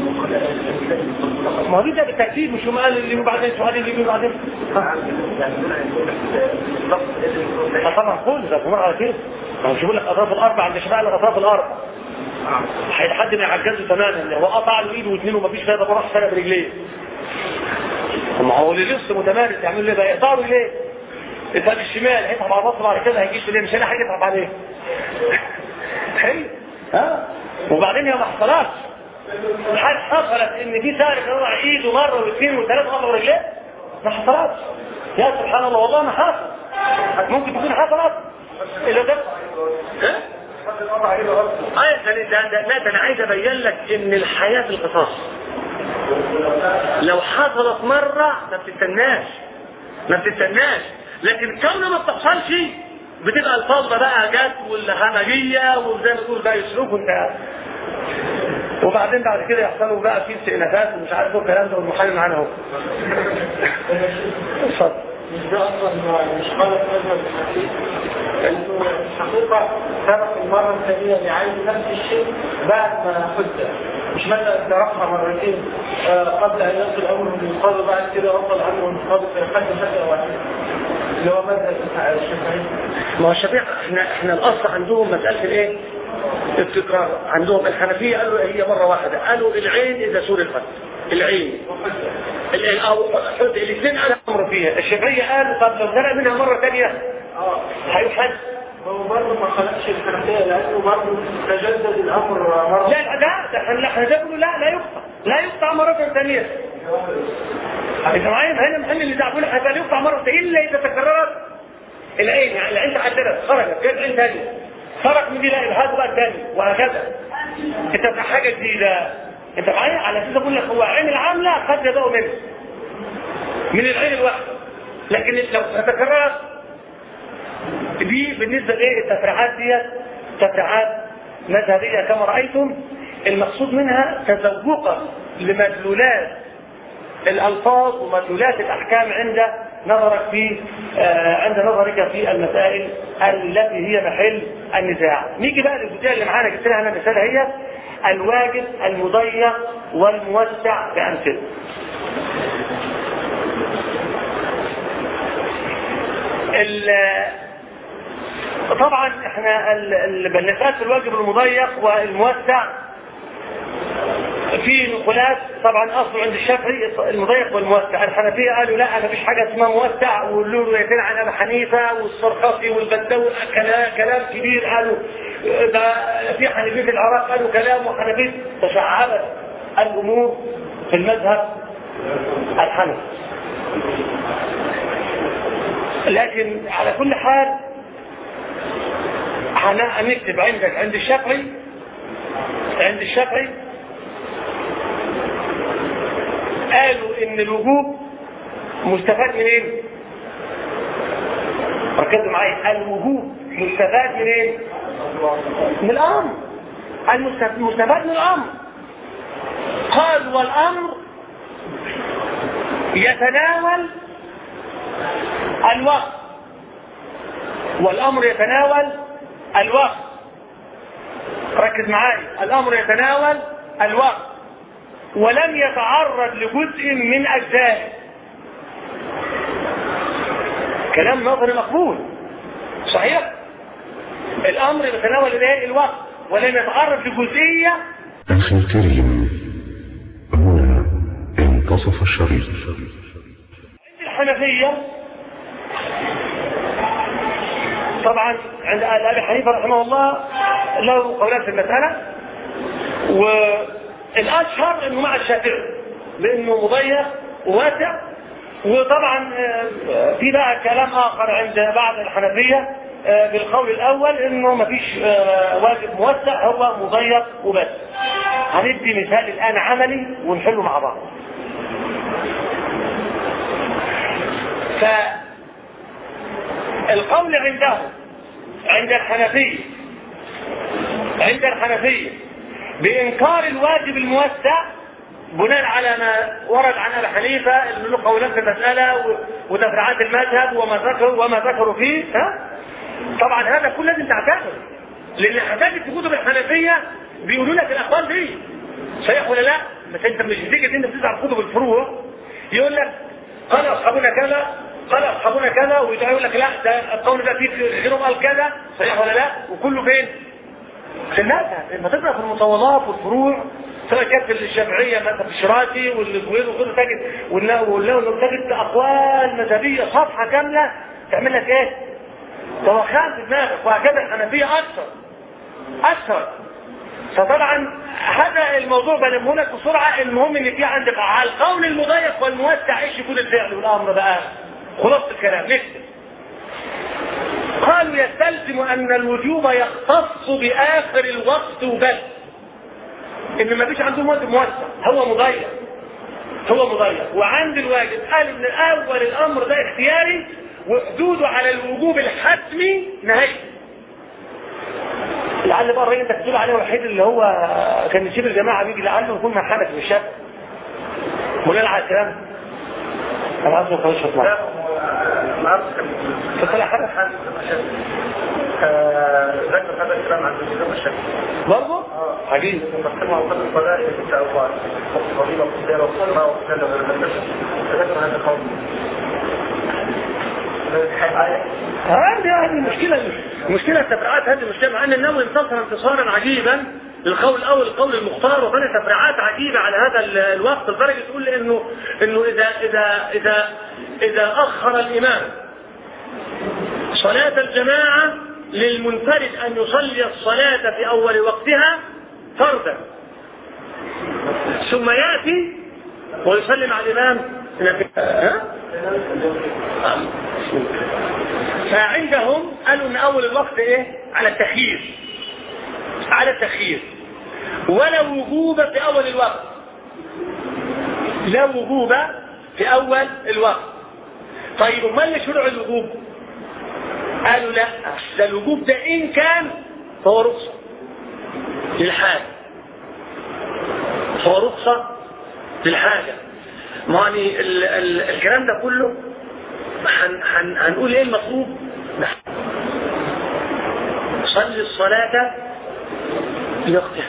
ما هو بيبدا بالترتيب مش هم قال اللي يجوا بعدين سؤال اللي يجوا بعدين
يعني اللفظ اللي يكون
آه طبعا كل ده هم على كده ما هو مش بيقول لك اطراف الاربع عند شباب الاطراف الاربع لحد ما يعجزوا تماما هو قطع له ايده واثنين ومفيش فايده فراح سرق برجليه ما هو اللي لسه متمارس يعمل له ده يقطع له ليه؟ الفرد الشمال هيتعب على البصر بعد كده هيجيش ليه مش انا حاجه يتعب عليه حلو ها وبعدين هي ما حصلتش هل حصلت ان في سارق يضع ايده مره واثنين وثلاثه مره ورجليه ما حصلتش يا سبحان الله والله ما حصل ممكن تكون حصلت الا ده ها اه ده ده ده لا ده انا عايز ابين لك ان الحياه في القصاص لو حصلت مره ما بتستناش ما بتستناش لكن كونه ما بتحصلش بتبقى الفوضى بقى جت والهمجيه وزي ما تقول بقى يسلوك وانت وبعدين بعد كده يحصلوا بقى في استئنافات ومش عارف ايه الكلام ده والمحامي معانا اهو اتفضل
مش ده اصلا مش غلط مذهب الحديث لانه الحقيقه سبق المره الثانيه اللي عايز نفس الشيء بعد ما حد مش مثلا ضربها مرتين آه، قبل ان يصل الامر من القاضي بعد كده وصل عنه من القاضي في حد حاجه واحده اللي هو مذهب الشافعي
ما هو الشافعي احنا احنا الاصل عندهم مساله الايه؟ التكرار عندهم الحنفيه قالوا هي مره واحده قالوا العين اذا سرقت العين ال- ال- او حد الاثنين قالوا امر فيها الشافعيه قال طب لو سرق منها مره ثانيه
اه
هيحد
هو برضه ما خلقش الحنفيه لانه برضه تجدد الامر مره
لا لا لا ده احنا احنا ده بيقولوا لا لا يقطع لا يقطع مره ثانيه انت معايا هنا محل اللي زعبوا لك لا يقطع مره ثانيه الا اذا تكررت العين يعني العين تعدلت خرجت جت عين ثانيه سرق من دي لا يبقى هاته بقى الثاني وهكذا انت في حاجه جديده انت معايا على اساس اقول لك هو عين العامله قد يبدأوا منه من العين الواحده لكن لو تكررت دي بالنسبه لايه التفريعات ديت تفريعات مذهبيه كما رايتم المقصود منها تذوقا لمدلولات الالفاظ ومدلولات الاحكام عند نظرك في آه عند نظرك في المسائل التي هي محل النزاع. نيجي بقى للجزئيه اللي معانا جبت لها انا مثال هي الواجب المضيق والموسع بامثله. طبعا احنا البلغات في الواجب المضيق والموسع في نقولات طبعا اصل عند الشافعي المضيق والموسع الحنفيه قالوا لا ما فيش حاجه اسمها موسع واللون روايتين عن ابي حنيفه والسرخسي والبدوي كلام كلام كبير قالوا ده في حنفيه العراق قالوا كلام وحنفيه تشعبت الامور في المذهب الحنفي لكن على كل حال هنكتب عندك عند الشافعي عند الشافعي قالوا ان الوجوب مستفاد منين؟ ركزوا معايا الوجوب مستفاد منين؟ من الامر المستفاد من الامر قال والامر يتناول الوقت والامر يتناول الوقت ركز معايا الامر يتناول الوقت ولم يتعرض لجزء من اجزائه كلام نظري مقبول صحيح الامر يتناول الايه الوقت ولم يتعرض لجزئيه
أخي الكريم هنا انتصف الشريط
عند الحنفيه طبعا عند ابي حنيفه رحمه الله له قولان في المساله والاشهر انه مع الشافعي لانه مضيق وواسع وطبعا في بقى كلام اخر عند بعض الحنفيه بالقول الاول انه ما فيش واجب موسع هو مضيق وبس هندي مثال الان عملي ونحله مع بعض فالقول عنده عند الحنفيه عند الحنفيه بانكار الواجب الموسع بناء على ما ورد عن ابي حنيفه انه له قولان في المساله وتفريعات المذهب وما ذكروا وما ذكروا فيه ها طبعا هذا كل لازم تعتبر لان هتجد في كتب الحنفيه بيقولوا لك الاقوال دي صحيح ولا لا؟ بس انت مش بتيجي انت بتسمع في كتب الفروع يقول لك قال اصحابنا كذا قال اصحابنا كذا ويقول لك لا ده القول ده فيه غيرهم قال كذا صحيح ولا لا؟ وكله فين؟ في المذهب لما تقرا في المطولات والفروع سواء كانت في الشافعيه مثلا في الشراتي والزوير وكله تجد واللو تجد اقوال مذهبيه صفحه كامله تعمل لك ايه؟ توخان في دماغك وهكذا الحنفيه اكثر اكثر فطبعا هذا الموضوع بلمه لك بسرعه المهم ان في عندك على القول المضيق والموسع ايش يكون الفعل والامر بقى خلاصه الكلام نكتب قالوا يستلزم ان الوجوب يختص باخر الوقت وبس ان ما فيش عندهم وقت موسع هو مضيق هو مضيق وعند الواجب قالوا ان اول الامر ده اختياري وحدوده على الوجوب الحتمي نهائي لعل بقى الراجل انت بتقول عليه الوحيد اللي هو كان يسيب الجماعه بيجي لعله يكون مع حنفي مش شافعي مولانا على الكلام انا عايز ما كانش
لا العرض كان
فطلع حنفي
ذكر هذا الكلام عن الإمام الشافعي
برضه عجيب
تقسمها أوقات الصلاة إلى ست أوقات فضيلة وقتال وقتال وقتال وقتال فذكر هذا القول
هذه هذه المشكلة المشكلة التفريعات هذه المشكلة مع أن النووي انتصر انتصارا عجيبا للقول الأول القول المختار وبنى تفريعات عجيبة على هذا ال- الوقت لدرجة تقول إنه إنه إذا إذا إذا إذا أخر الإمام صلاة الجماعة للمنفرد أن يصلي الصلاة في أول وقتها فردا ثم يأتي ويصلي مع الإمام ها؟ فعندهم قالوا ان اول الوقت ايه على التخيير على التخيير ولا وجوب في اول الوقت لا وجوب في اول الوقت طيب امال ليه شرع الوجوب قالوا لا ده الوجوب ده ان كان فهو رخصه للحاجه هو رخصه للحاجه ما يعني ال ال الكلام ده كله هن هن هنقول ايه المطلوب صلي الصلاة لوقتها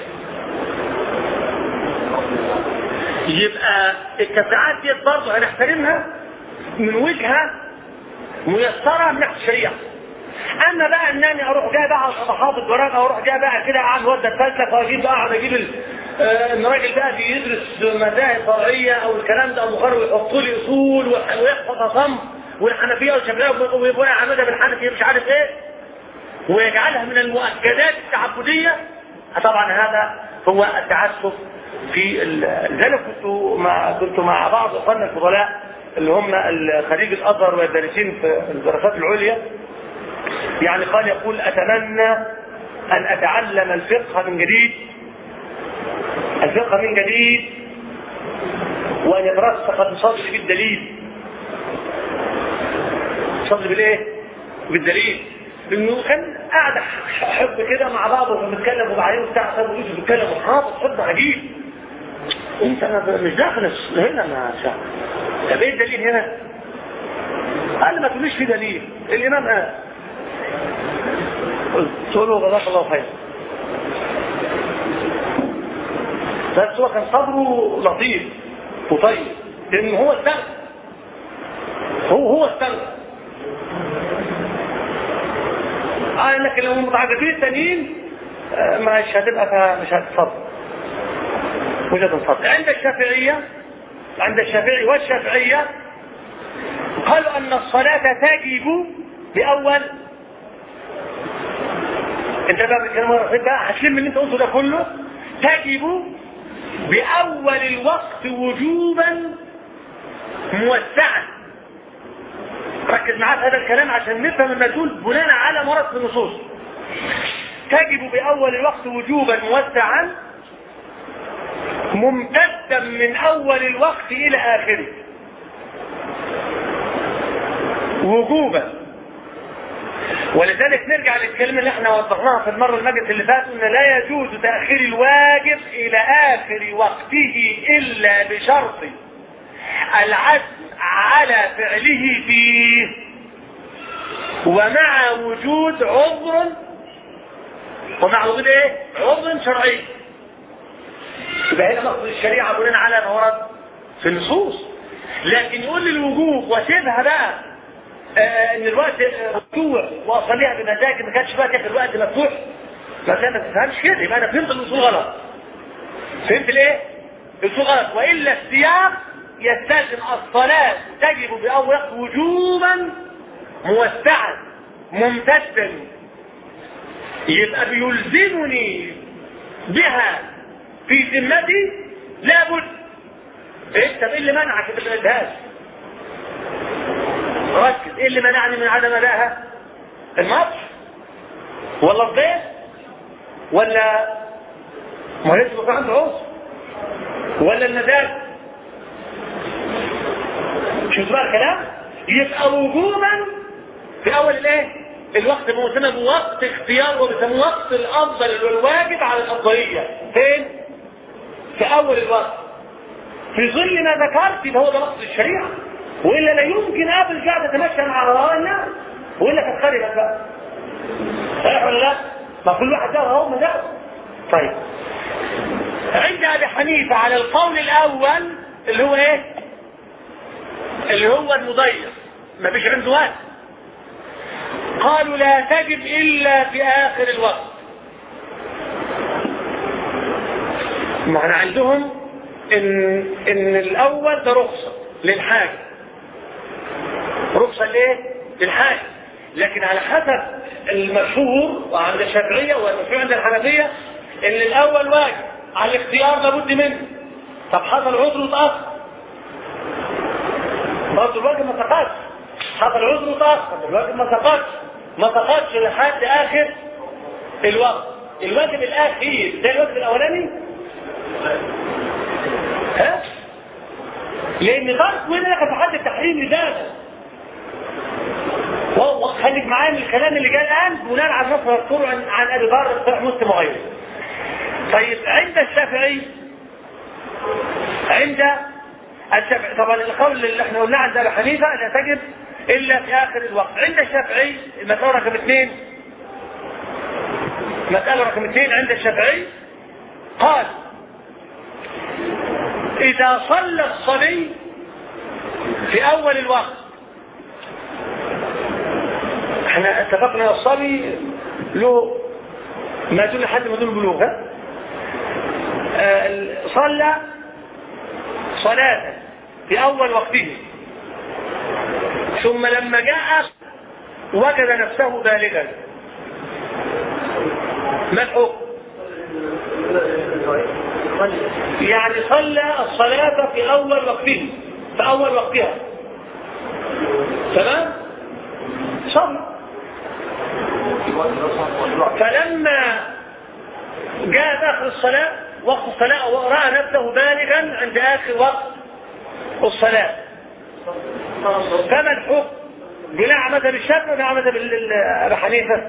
يبقى التفريعات دي برضه هنحترمها من وجهة ميسرة من ناحية الشريعة اما بقى انني اروح جاي بقى على صفحات الورقه واروح جاي بقى كده اقعد وده الفلسفه واجيب بقى اقعد اجيب ال- آه، ان راجل بقى بيدرس مذاهب فرعيه او الكلام ده ابو خير ويحط لي اصول ويح- ويحفظ صم والحنفيه والشافعيه ويبقى عماده بالحنفي مش عارف ايه ويجعلها من المؤكدات التعبديه طبعا هذا هو التعسف في ال- لذلك كنت مع كنت مع بعض اخواننا الفضلاء اللي هم خريج الازهر والدارسين في الدراسات العليا يعني قال يقول اتمنى ان اتعلم الفقه من جديد الفقه من جديد وان يترسخ بصدري بالدليل صدري بالايه؟ بالدليل انه كان قاعد حب كده مع بعض وبنتكلم وبعدين بتاع سابوا يوسف بيتكلم وحافظ حب عجيب انت أنا مش داخل هنا ما شاء طب ايه الدليل هنا؟ قال ما تقوليش في دليل الامام قال قلت له جزاك الله خير بس هو كان صبره لطيف وطيب لان هو استغنى هو هو استغنى اه لكن لو المتعجبين التانيين آه، مش هتبقى فا- مش هتتصدر مش هتنصدر عند الشافعية عند الشافعي والشافعية قالوا ان الصلاة تجب بأول انت بقى بتتكلم بقى هتلم اللي انت قلته ده كله تجب بأول الوقت وجوبا موسعا ركز معايا في هذا الكلام عشان نفهم المدلول بناء على مرض في النصوص تجب بأول الوقت وجوبا موسعا ممتدا من أول الوقت إلى آخره وجوبا ولذلك نرجع للكلمة اللي احنا وضحناها في المرة المجلس اللي فات ان لا يجوز تأخير الواجب الى اخر وقته الا بشرط العزم على فعله فيه ومع وجود عذر ومع وجود ايه؟ عذر شرعي يبقى هنا مقصد الشريعة بناء على ما ورد في النصوص لكن يقول لي الوجوب وسيبها بقى آه، ان الوقت مفتوح واصليها بمزاج ما كانش بقى كده الوقت مفتوح ما ما تفهمش كده يبقى انا فهمت الاصول غلط فهمت الايه؟ الاصول غلط والا السياق يستلزم الصلاه تجب باول وقت وجوبا موسعا ممتدا يبقى بيلزمني بها في ذمتي لابد انت ايه اللي منعك من الادهاش ركز ايه اللي منعني من عدم ادائها الماتش ولا الضيف ولا ما يسبق عنده عذر ولا المزاج شفت بقى الكلام يبقى وجوبا في اول الايه الوقت مسمى بوقت اختيار وبيسموه وقت الافضل والواجب على الافضليه فين في اول الوقت في ظل ما ذكرت يبقى هو ده مقصد الشريعه والا لا يمكن ابل قاعد تتمشى مع هواء الناس والا كانت خربت بقى صحيح ولا لا؟ ما كل واحد له هو مزاجه طيب عند ابي حنيفه على القول الاول اللي هو ايه؟ اللي هو المضيق ما فيش عنده وقت قالوا لا تجب الا في اخر الوقت معنى عندهم ان ان الاول ده رخصه للحاجه رخصه لايه؟ للحاجه لكن على حسب المشهور وعند الشافعيه والمشهور عند الحنفيه ان الاول واجب على الاختيار لابد منه طب حصل عذر وتاخر برضه الواجب ما تقاش حصل عذر متاخر الواجب ما سقطش ما سقطش لحد اخر الوقت الواجب الاخير زي الواجب الاولاني ها لان فرق وين لك في حد التحريم لذاته خليك معايا من الكلام اللي جاي الان بناء على نص مذكور عن عن ابي ذر صحيح مسلم وغيره طيب عند الشافعي عند الشافعي طبعا القول اللي احنا قلناه عند ابي حنيفه لا تجب الا في اخر الوقت عند الشافعي المساله رقم اثنين مساله رقم اثنين عند الشافعي قال اذا صلى الصبي في اول الوقت احنا اتفقنا الصبي له ما دون حد ما دون البلوغ ها؟ آه، صلى صلاة في أول وقته ثم لما جاء وجد نفسه بالغا ما الحكم؟ يعني صلى الصلاة في أول وقته في أول وقتها تمام؟ صلى فلما جاء آخر الصلاة وقت الصلاة ورأى نفسه بالغا عند آخر وقت الصلاة فما الحكم بناء على مذهب الشافعي ولا على مذهب أبي حنيفة؟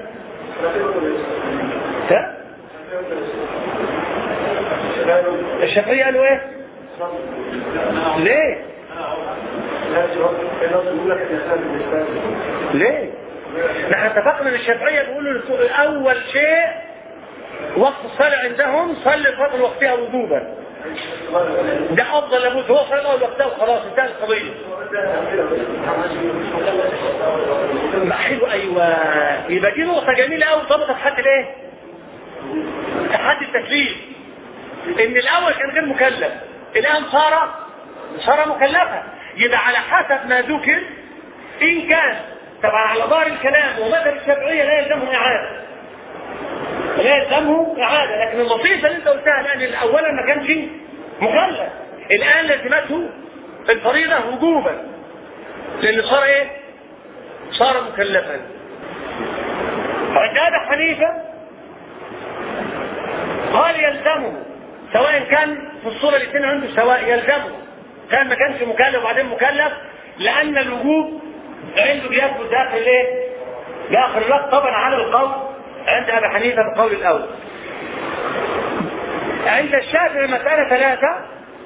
ها؟ الشافعية قالوا ايه؟ ليه؟ ليه؟ نحن اتفقنا ان الشافعيه بيقولوا اول شيء وقت الصلاه عندهم صلي الفضل وقتها وجوبا ده افضل لابد هو صلى اول وقتها وخلاص انتهت القضيه ما حلو ايوه يبقى دي نقطه جميله قوي ضبطت حد الايه؟ تحدي التكليف ان الاول كان غير مكلف الان صار صار مكلفا يبقى على حسب ما ذكر ان كان طبعا على ظاهر الكلام ومذهب الشافعيه لا يلزمه اعاده لا يلزمه اعاده لكن اللطيفه اللي انت قلتها الان اولا ما كانش مكلف الان لزمته الفريضه وجوبا لان صار ايه؟ صار مكلفا عند ابي حنيفه قال يلزمه سواء كان في الصوره الاثنين عنده سواء يلزمه كان ما كانش مكلف وبعدين مكلف لان الوجوب عنده بيثبت داخل ايه؟ لاخر الوقت طبعا على القول عند ابي حنيفه بالقول الاول. عند الشافعي مسألة ثلاثة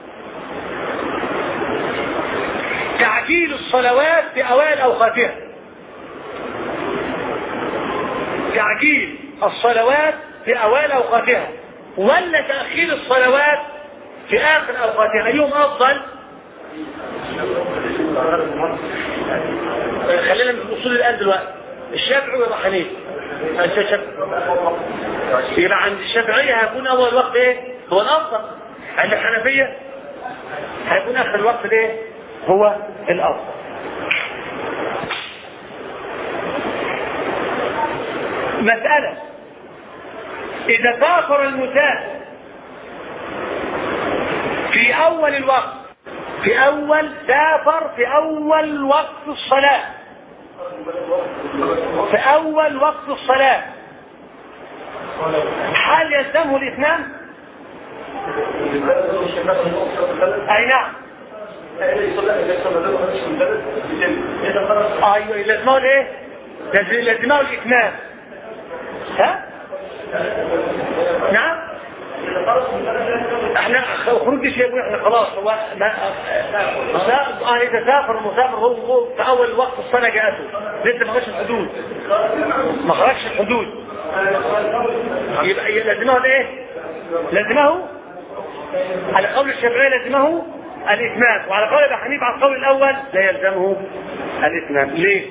تعجيل الصلوات في أوائل أوقاتها. تعجيل الصلوات في أوائل أوقاتها ولا تأخير الصلوات في آخر أوقاتها أيهم أفضل؟ خلينا من الاصول الان دلوقتي الشافعي وابو حنيفه يبقى عند الشافعيه هيكون اول وقت ايه؟ هو الافضل عند الحنفيه هيكون اخر الوقت ايه؟ هو الافضل مسألة إذا سافر المسافر في أول الوقت في أول سافر في أول وقت الصلاة في أول وقت الصلاة هل يلزمه الإثنان؟ أي نعم أيوه لازمه الإيه؟ لازمه الإثنان ها؟ نعم؟ احنا خروج دي شيء احنا خلاص هو ما اه اذا سافر المسافر هو هو في اول وقت السنه جاءته لسه ما خرجش الحدود ما خرجش الحدود يبقى لازمه ايه؟ لازمه على قول الشافعي لازمه الاتمام وعلى قول ابي حنيفه على القول الاول لا يلزمه الاتمام ليه؟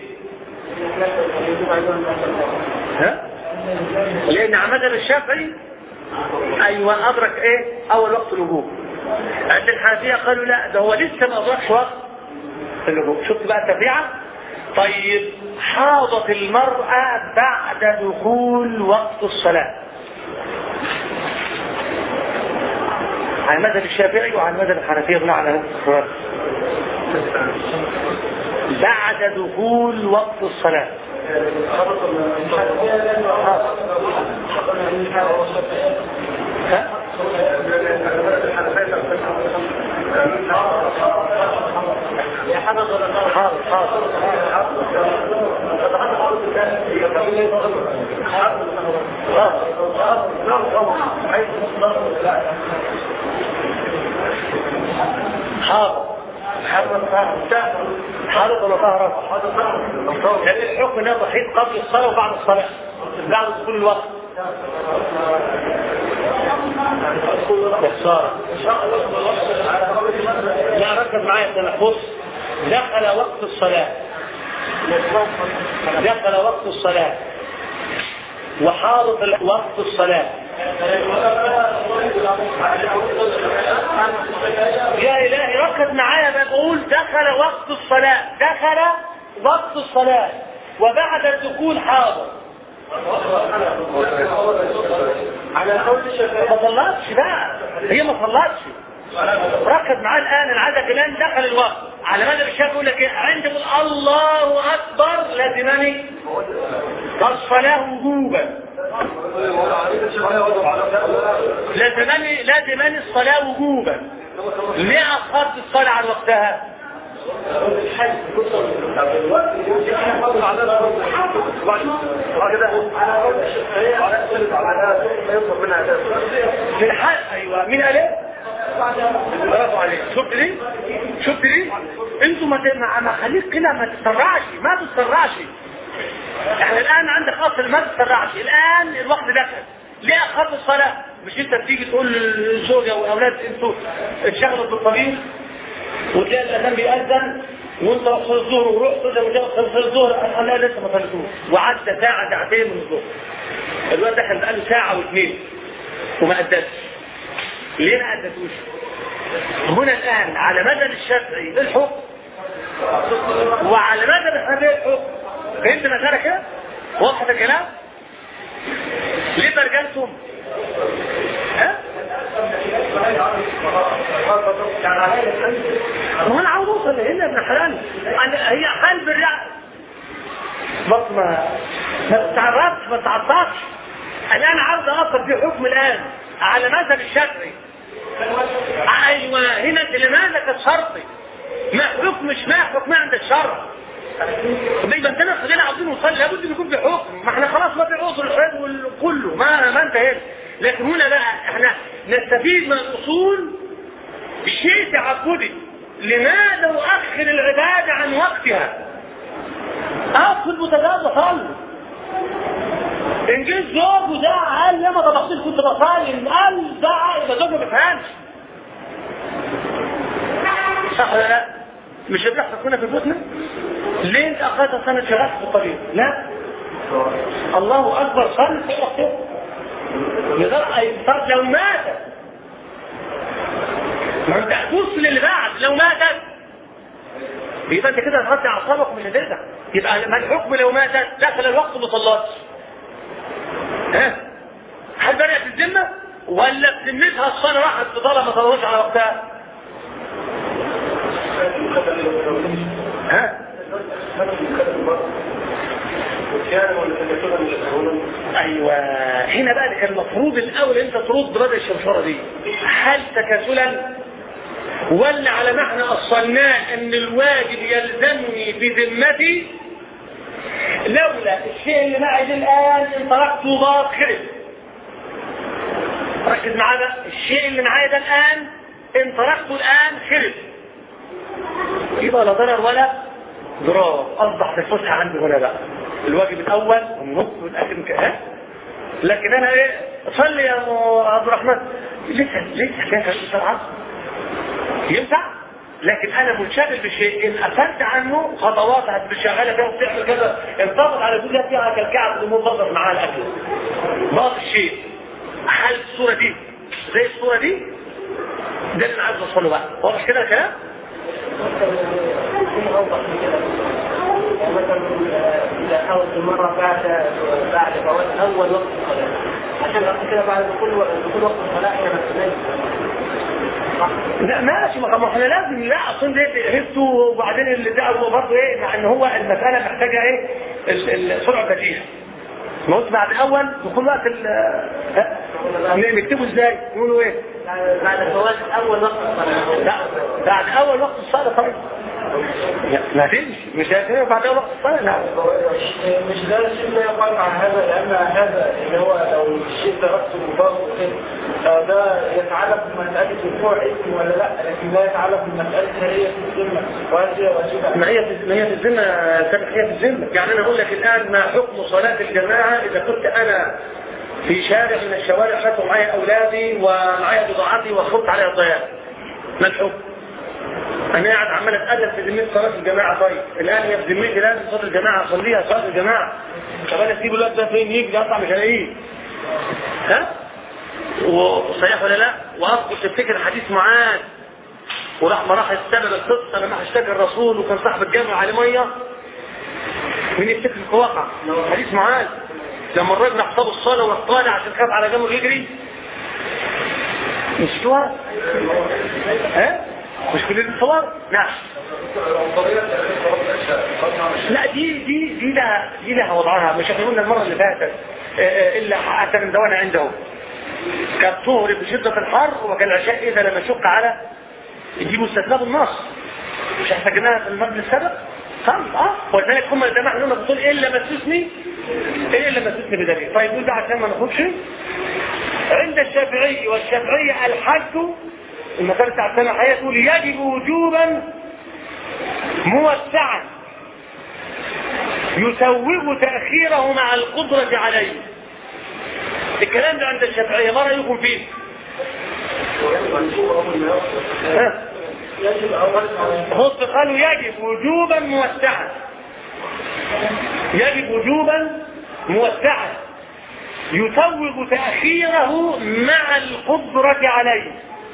ها؟ لان عمد الشافعي ايوه ادرك ايه اول وقت الوجوب عند الحنفيه قالوا لا ده هو لسه ما ادركش وقت الوجوب شفت بقى التفريعه طيب حاضت المرأة بعد دخول وقت الصلاة على المذهب الشافعي وعلى المذهب الحنفية بناء على هذا بعد دخول وقت الصلاة ها؟ حاضر حاضر حاضر حاضر ولا طهرة لأن الحكم ده ضحيت قبل الصلاة وبعد الصلاة بعد دخول الوقت يا خسارة لا ركز معايا ده بص دخل وقت الصلاة دخل وقت الصلاة وحاضر وقت الصلاة يا إلهي ركز معايا بقول دخل وقت الصلاة دخل وقت الصلاة وبعد الدخول حاضر على قول الشافعي ما صلتش بقى هي ما صلتش ركز معاه الان انا عايزك الان دخل الوقت على ماذا الشافعي يقول لك ايه عند يقول الله اكبر لازمني الصلاه وجوبا لازمني لازمني الصلاه وجوبا ليه اخرت الصلاه عن وقتها في الحال ايوه مين قال ايه؟ برافو عليك شفت ليه؟ شفت ليه؟ انتوا ما ما ما خليك كده ما تسرعش ما تسرعش احنا الان عندك اصل ما تسرعش الان الوقت دخل ليه اخرت الصلاه؟ مش انت بتيجي تقول للزوجه والاولاد انتوا انشغلوا بالطبيب وتلاقي الاذان بيأذن وانت رحت الظهر ورحت ده وجاء الظهر انا لسه ما صليتوش وعدى ساعه ساعتين من الظهر الواد ده احنا بقاله ساعه واثنين وما أدتش ليه ما أدتوش؟ هنا الآن على مدى الشافعي الحكم وعلى مدى الحنفية الحكم فهمت المسألة كده؟ واضح الكلام؟ ليه برجلتم؟ ها؟ ما انا عاوز اوصل لهنا ابن حلال هي قلب الرعب بس ما ما تتعرضش ما تتعطاش الان عاوز اصل في حكم الان على مذهب الشافعي ايوه هنا لماذا كشرطي ما حكم ما حكم عند الشرع يبقى انت خلينا عاوزين نصلي لابد ان يكون في حكم ما احنا خلاص ما في عذر الحيض كله ما ما انتهينا لكن هنا بقى احنا نستفيد من الاصول شيء تعبدي لماذا اؤخر العباده عن وقتها؟ اقصد متجاوز اصلي ان جه الزوج وزعق قال ليه ما طبختش كنت بصلي قال زعق يبقى الزوج ما بيفهمش صح ولا لا؟ مش بيحصل هنا في بيوتنا؟ ليه انت اخذت سنه شغال في الطريق؟ لا الله اكبر صلي في وقتها طب لو ماتت ما انت هتبص للي بعد لو ماتت يبقى انت كده هتغطي اعصابك ومش هترجع يبقى ما الحكم لو ماتت دخل الوقت ما صلاتش ها هل بدأت الذمة ولا بذمتها الصلاة راحت بطالة ما صلوش على وقتها ها ايوه هنا بقى كان المفروض الاول انت ترد بدل الشمشره دي هل تكاسلا ولا على ما احنا اصلناه ان الواجب يلزمني بذمتي لولا الشيء اللي معي الان ان تركته ضاد خرب ركز معانا الشيء اللي معايا ده الان ان تركته الان خرب يبقى لا ضرر ولا ضرار اصبح في الفسحه عندي هنا بقى الواجب الاول والنص والاخر كده لكن انا ايه صلي يا عبد الرحمن لسه لسه كيف العصر ينفع لكن انا منشغل بشيء ان اخذت عنه خطوات هتبقى شغاله فيها وبتعمل كذا انتظر على كل فيها كالكعب الامور ضغط معاها الاكل بعض الشيء هل الصوره دي زي الصوره دي ده اللي انا عايز اوصله بقى واضح كده الكلام؟
مثلا اذا حاولت المره بعد بعد فوات اول وقت الصلاه عشان بعد كده بعد دخول دخول وقت الصلاه احنا ما
لا ماشي ما ما احنا لازم لا اصل ده حسه وبعدين اللي ده هو برضه ايه مع ان هو المساله محتاجه ايه ال- ال- سرعه بديهه ما هو بعد الاول دخول وقت ال ها؟ نكتبه ازاي؟ نقولوا ايه؟
بعد فوات اول وقت الصلاه
لا بعد اول وقت الصلاه طيب لا، ما تمشي مش هتمشي بعد اول وقت الصلاه لا
مش ده الشيء لا يقال عن هذا لان هذا اللي هو لو الشيء ده رأسه مبارك وكده فده يتعلق بمسألة وقوع اسم ولا لا لكن لا يتعلق بمسألة هي في الذمة وهل هي واجبة
ما هي في ما هي في الذمه سامح هي في الذمه يعني انا اقول لك الان ما حكم صلاه الجماعه اذا كنت انا في شارع من الشوارع خدت معايا اولادي ومعايا بضاعتي وخفت عليها الضياع ما الحكم؟ انا قاعد عمال اتقلب في ذمتي صلاه الجماعه طيب الان هي في ذمتي لازم صلاه الجماعه اصليها صلاه الجماعه طب انا اسيب الوقت ده فين يجي اطلع مش هلاقيه ها؟ وصحيح ولا لا؟ واذكر تفتكر حديث معاذ وراح ما راح السبب القصه لما اشتكى الرسول وكان صاحب الجامع عليه ميه مين يفتكر الواقع؟ حديث معاذ لما الراجل احسبوا الصلاه وراح طالع عشان خاف على جمره يجري مش كده؟ ها؟ مش كل دي صور؟ نعم لا دي دي دي لها دي لها وضعها مش احنا قلنا المره اللي فاتت آه، آه، الا حتى من دوانا عنده كالطهر بشده الحر وكالعشاء اذا لم يشق على يجيبوا استثناء بالنص مش احنا جبناها في المجلس السابق خلاص اه ولذلك هم الجماعه لهم بتقول الا ما تثني الا ما تثني بدليل طيب نقول ده عشان ما ناخدش عند الشافعي والشافعية الحج المسألة بتاعت سنة الحقيقة تقول يجب وجوبا موسعا يسوغ تأخيره مع القدرة عليه الكلام ده عند الشافعية ما رأيكم فيه؟ ها؟
يجب اولا
هم قالوا يجب وجوبا موسعا يجب وجوبا موسعا يسوغ تأخيره مع القدرة عليه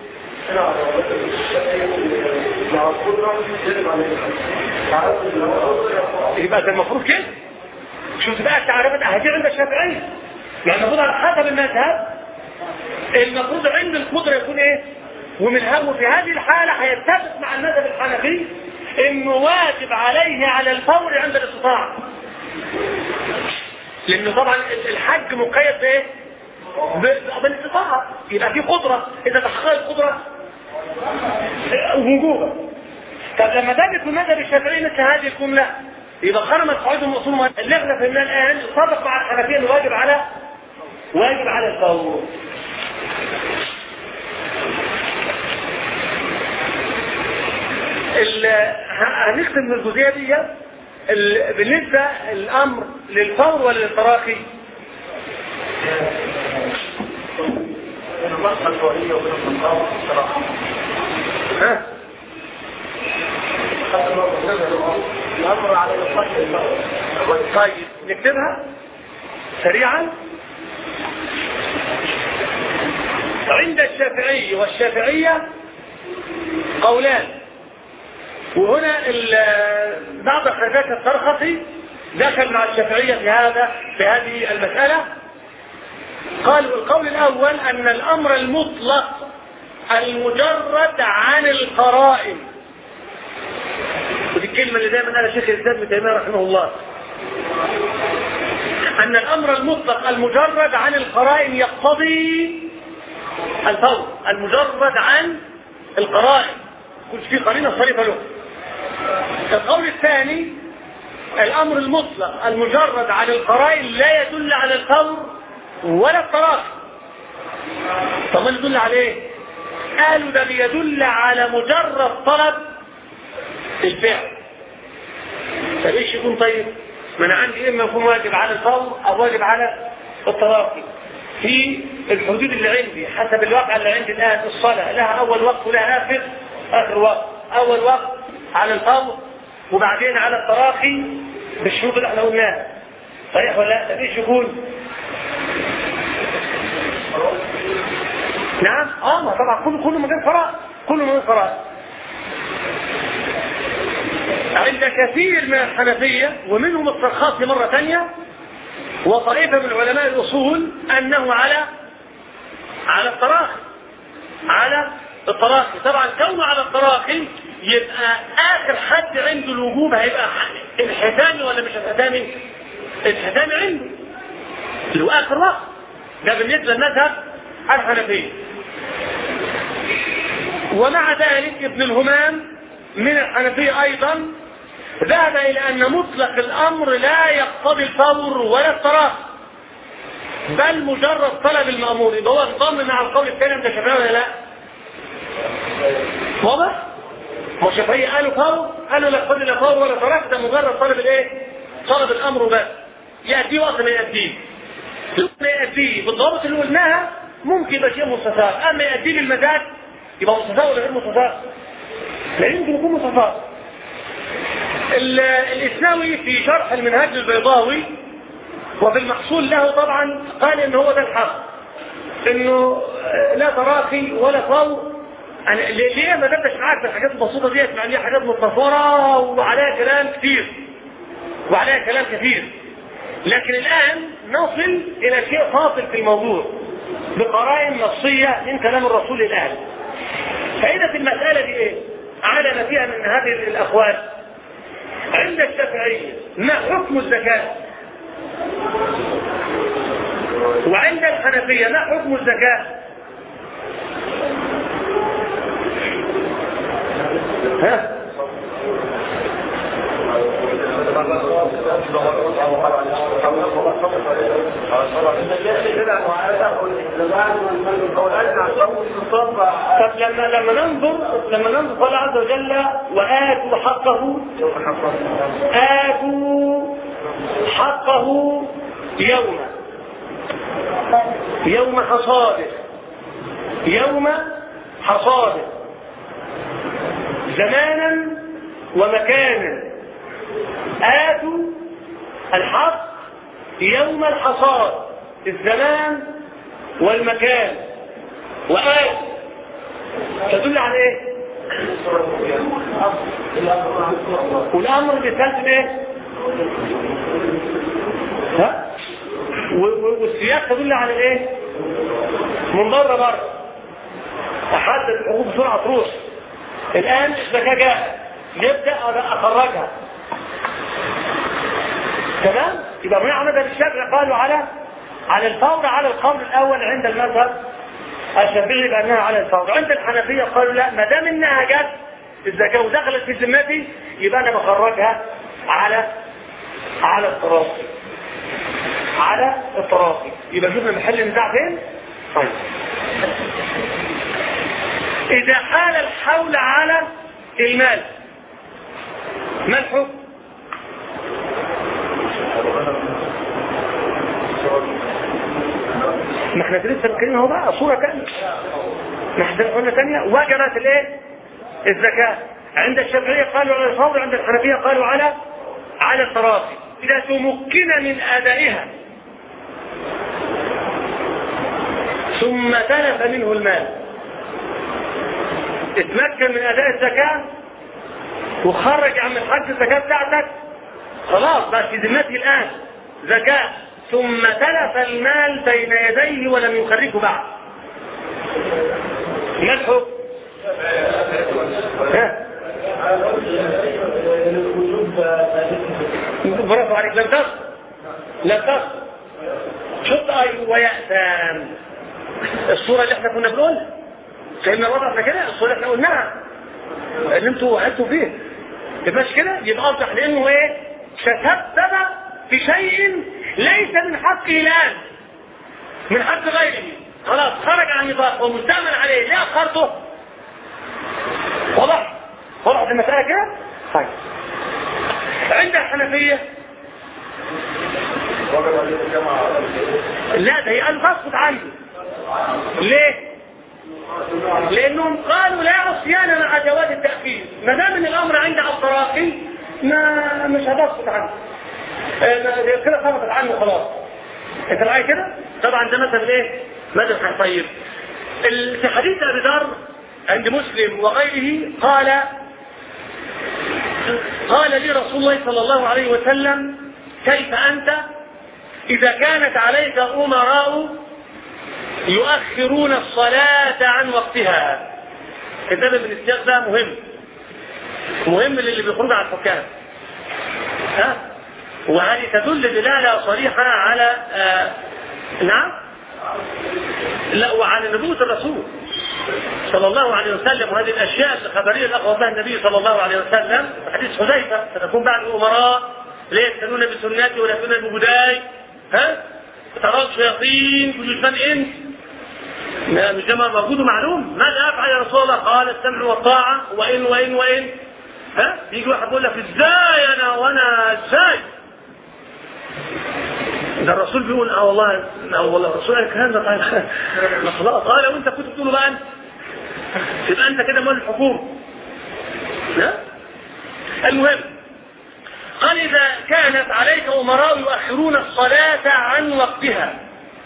يبقى ده المفروض كده شوف بقى التعريفات هذه عند الشافعية يعني المفروض على حسب المذهب المفروض عند القدرة يكون ايه ومن هو في هذه الحالة هيتفق مع المذهب الحنفي انه واجب عليه على الفور عند الاستطاعة لانه طبعا الحج مقيد بايه ب- بالاستطاعة يبقى في قدرة اذا تحقق القدرة وجوبا طب لما تجد في المذهب الشافعي مثل هذه الجملة يبقى خرمت قاعدة الاصول اللي احنا فهمناه الان يطبق مع الحنفية انه واجب على واجب على الفور ال- ه- هنختم من الجزئيه دي ال- بالنسبه الامر للفور ولا للتراخي؟ ها؟
الامر على الصحيح
طيب نكتبها سريعا عند الشافعي والشافعية قولان وهنا ال- بعض خرجات الترخصي دخل مع الشافعية في هذا في هذه المسألة قالوا القول الأول أن الأمر المطلق المجرد عن القرائن ودي الكلمة اللي دايما قالها شيخ الإسلام ابن تيمية رحمه الله أن الأمر المطلق المجرد عن القرائن يقتضي الفور المجرد عن القرائن كل في قرينة صريفة له القول الثاني الأمر المطلق المجرد عن القرائن لا يدل على الفور ولا التراخي طب ما يدل على ايه؟ قالوا ده بيدل على مجرد طلب الفعل طب ايش يكون طيب؟ ما انا عندي اما يكون واجب على الفور او واجب على التراخي في الحدود اللي عندي حسب الواقع اللي عندي الان الصلاه لها اول وقت ولها اخر اخر وقت اول وقت على الفور وبعدين على التراخي بالشروط اللي احنا قلناها صحيح ولا لا؟ طب ايش يكون؟ نعم اه ما طبعا كله كله مجال قراء كله مجال قراء عند كثير من الحنفية ومنهم السرخاطي مرة ثانية وطائفة من علماء الأصول أنه على على التراخي على التراخي طبعا كونه على التراخي يبقى اخر حد عنده الوجوب هيبقى الحتامي ولا مش الحتامي؟ الحتامي عنده اللي هو اخر وقت ده بالنسبه للمذهب الحنفيه ومع ذلك ابن الهمام من الحنفيه ايضا ذهب الى ان مطلق الامر لا يقتضي الفور ولا التراخي بل مجرد طلب المامور يبقى هو انضم مع القول الثاني ده شافعي ولا لا؟ واضح؟ ما الشافعية قالوا فور قالوا لا يقتضي لا فور ولا تراخي ده مجرد طلب الايه؟ طلب الامر بس ياتيه وقت ما ياتيه ما ياتيه بالضوابط اللي قلناها ممكن يبقى شيء مستثار اما ياتيه بالمزاج يبقى مستثار ولا غير مستثار؟ لا يمكن يكون مستثار الاسناوي في شرح المنهاج البيضاوي وفي المحصول له طبعا قال ان هو ده الحق انه لا تراخي ولا فور أنا ليه ما دبش معاك في الحاجات البسيطه ديت مع ان هي حاجات متطوره وعليها كلام كتير وعليها كلام كثير لكن الان نصل الى شيء فاصل في الموضوع بقرائن نصيه من كلام الرسول الان فائده المساله دي ايه؟ على ما فيها من هذه الاقوال عند الشافعيه ما حكم الزكاه وعند الحنفيه ما حكم الزكاه ها طب لما لما ننظر لما ننظر قال عز وجل وآتوا حقه آتوا حقه يوم يوم حصاده يوم حصاده زمانا ومكانا آتوا الحق يوم الحصاد الزمان والمكان وآت تدل على ايه؟ والامر بيستلزم ايه؟ ها؟ والسياق تدل على ايه؟ من بره بره احدد الحقوق بسرعه تروح الان الزكاه جاءت نبدا اخرجها تمام يبقى من عمد الشافعي قالوا على على الفور على القول الاول عند المذهب الشافعي بانها على الفور عند الحنفيه قالوا لا ما دام انها جت الزكاه ودخلت في ذمتي يبقى انا بخرجها على على التراخي على التراخي يبقى شوفنا محل النزاع فين؟ طيب إذا حال الحول على المال ما الحكم؟ ما احنا لسه بنتكلم اهو بقى صورة كاملة ما احنا قلنا ثانية وجبت الايه؟ الزكاة عند الشافعية قالوا على الفور عند الحنفية قالوا على على التراخي إذا تمكن من أدائها ثم تلف منه المال اتمكن من اداء الزكاه وخرج عن الحج الزكاه بتاعتك خلاص بقى في ذمته الان زكاه ثم تلف المال بين يديه ولم يخرجه بعد ما الحكم؟ برافو عليك لم تصل لم تصل شوف اي ويأتام الصورة اللي احنا كنا بنقولها فهمنا الوضع احنا كده الصورة اللي احنا قلناها اللي انتوا وعدتوا فيه يبقاش كده يبقى اوضح لانه ايه تسبب في شيء ليس من حقه الان من حق غيره خلاص خرج عن نطاق ومستعمل عليه ليه اخرته واضح وضحت المسألة كده طيب عند الحنفية لا ده هي قالوا تسقط عنه ليه؟ لانهم قالوا لا عصيان مع جواز التأخير ما دام ان الامر عند التراخي ما مش هتسقط عنه آه، كده سقطت عنه خلاص انت معايا كده؟ طبعا ده مثل ايه؟ مثل طيب ال- في حديث ابي ذر عند مسلم وغيره قال قال لي رسول الله صلى الله عليه وسلم كيف انت اذا كانت عليك امراء يؤخرون الصلاة عن وقتها انتبه من السياق ده مهم مهم للي بيخرج على الحكام ها وهذه تدل دلاله صريحه على آه نعم لا وعلى نبوه الرسول صلى الله عليه وسلم وهذه الاشياء الخبريه اللي اخبر بها النبي صلى الله عليه وسلم حديث حذيفه ستكون بعد الامراء لا يستنون بسنتي ولا يستنون بهداي ها ترى الشياطين كل جبان انس مش ده موجود ومعلوم ماذا افعل يا رسول الله قال السمع والطاعه وان وان وان ها يجي واحد يقول لك ازاي انا وانا ازاي ده الرسول بيقول اه والله اه والله الرسول قال الكلام ده طيب ما خلاص قال وانت كنت بتقوله بقى انت يبقى انت كده مول الحكومه ها المهم قال اذا كانت عليك امراء يؤخرون الصلاه عن وقتها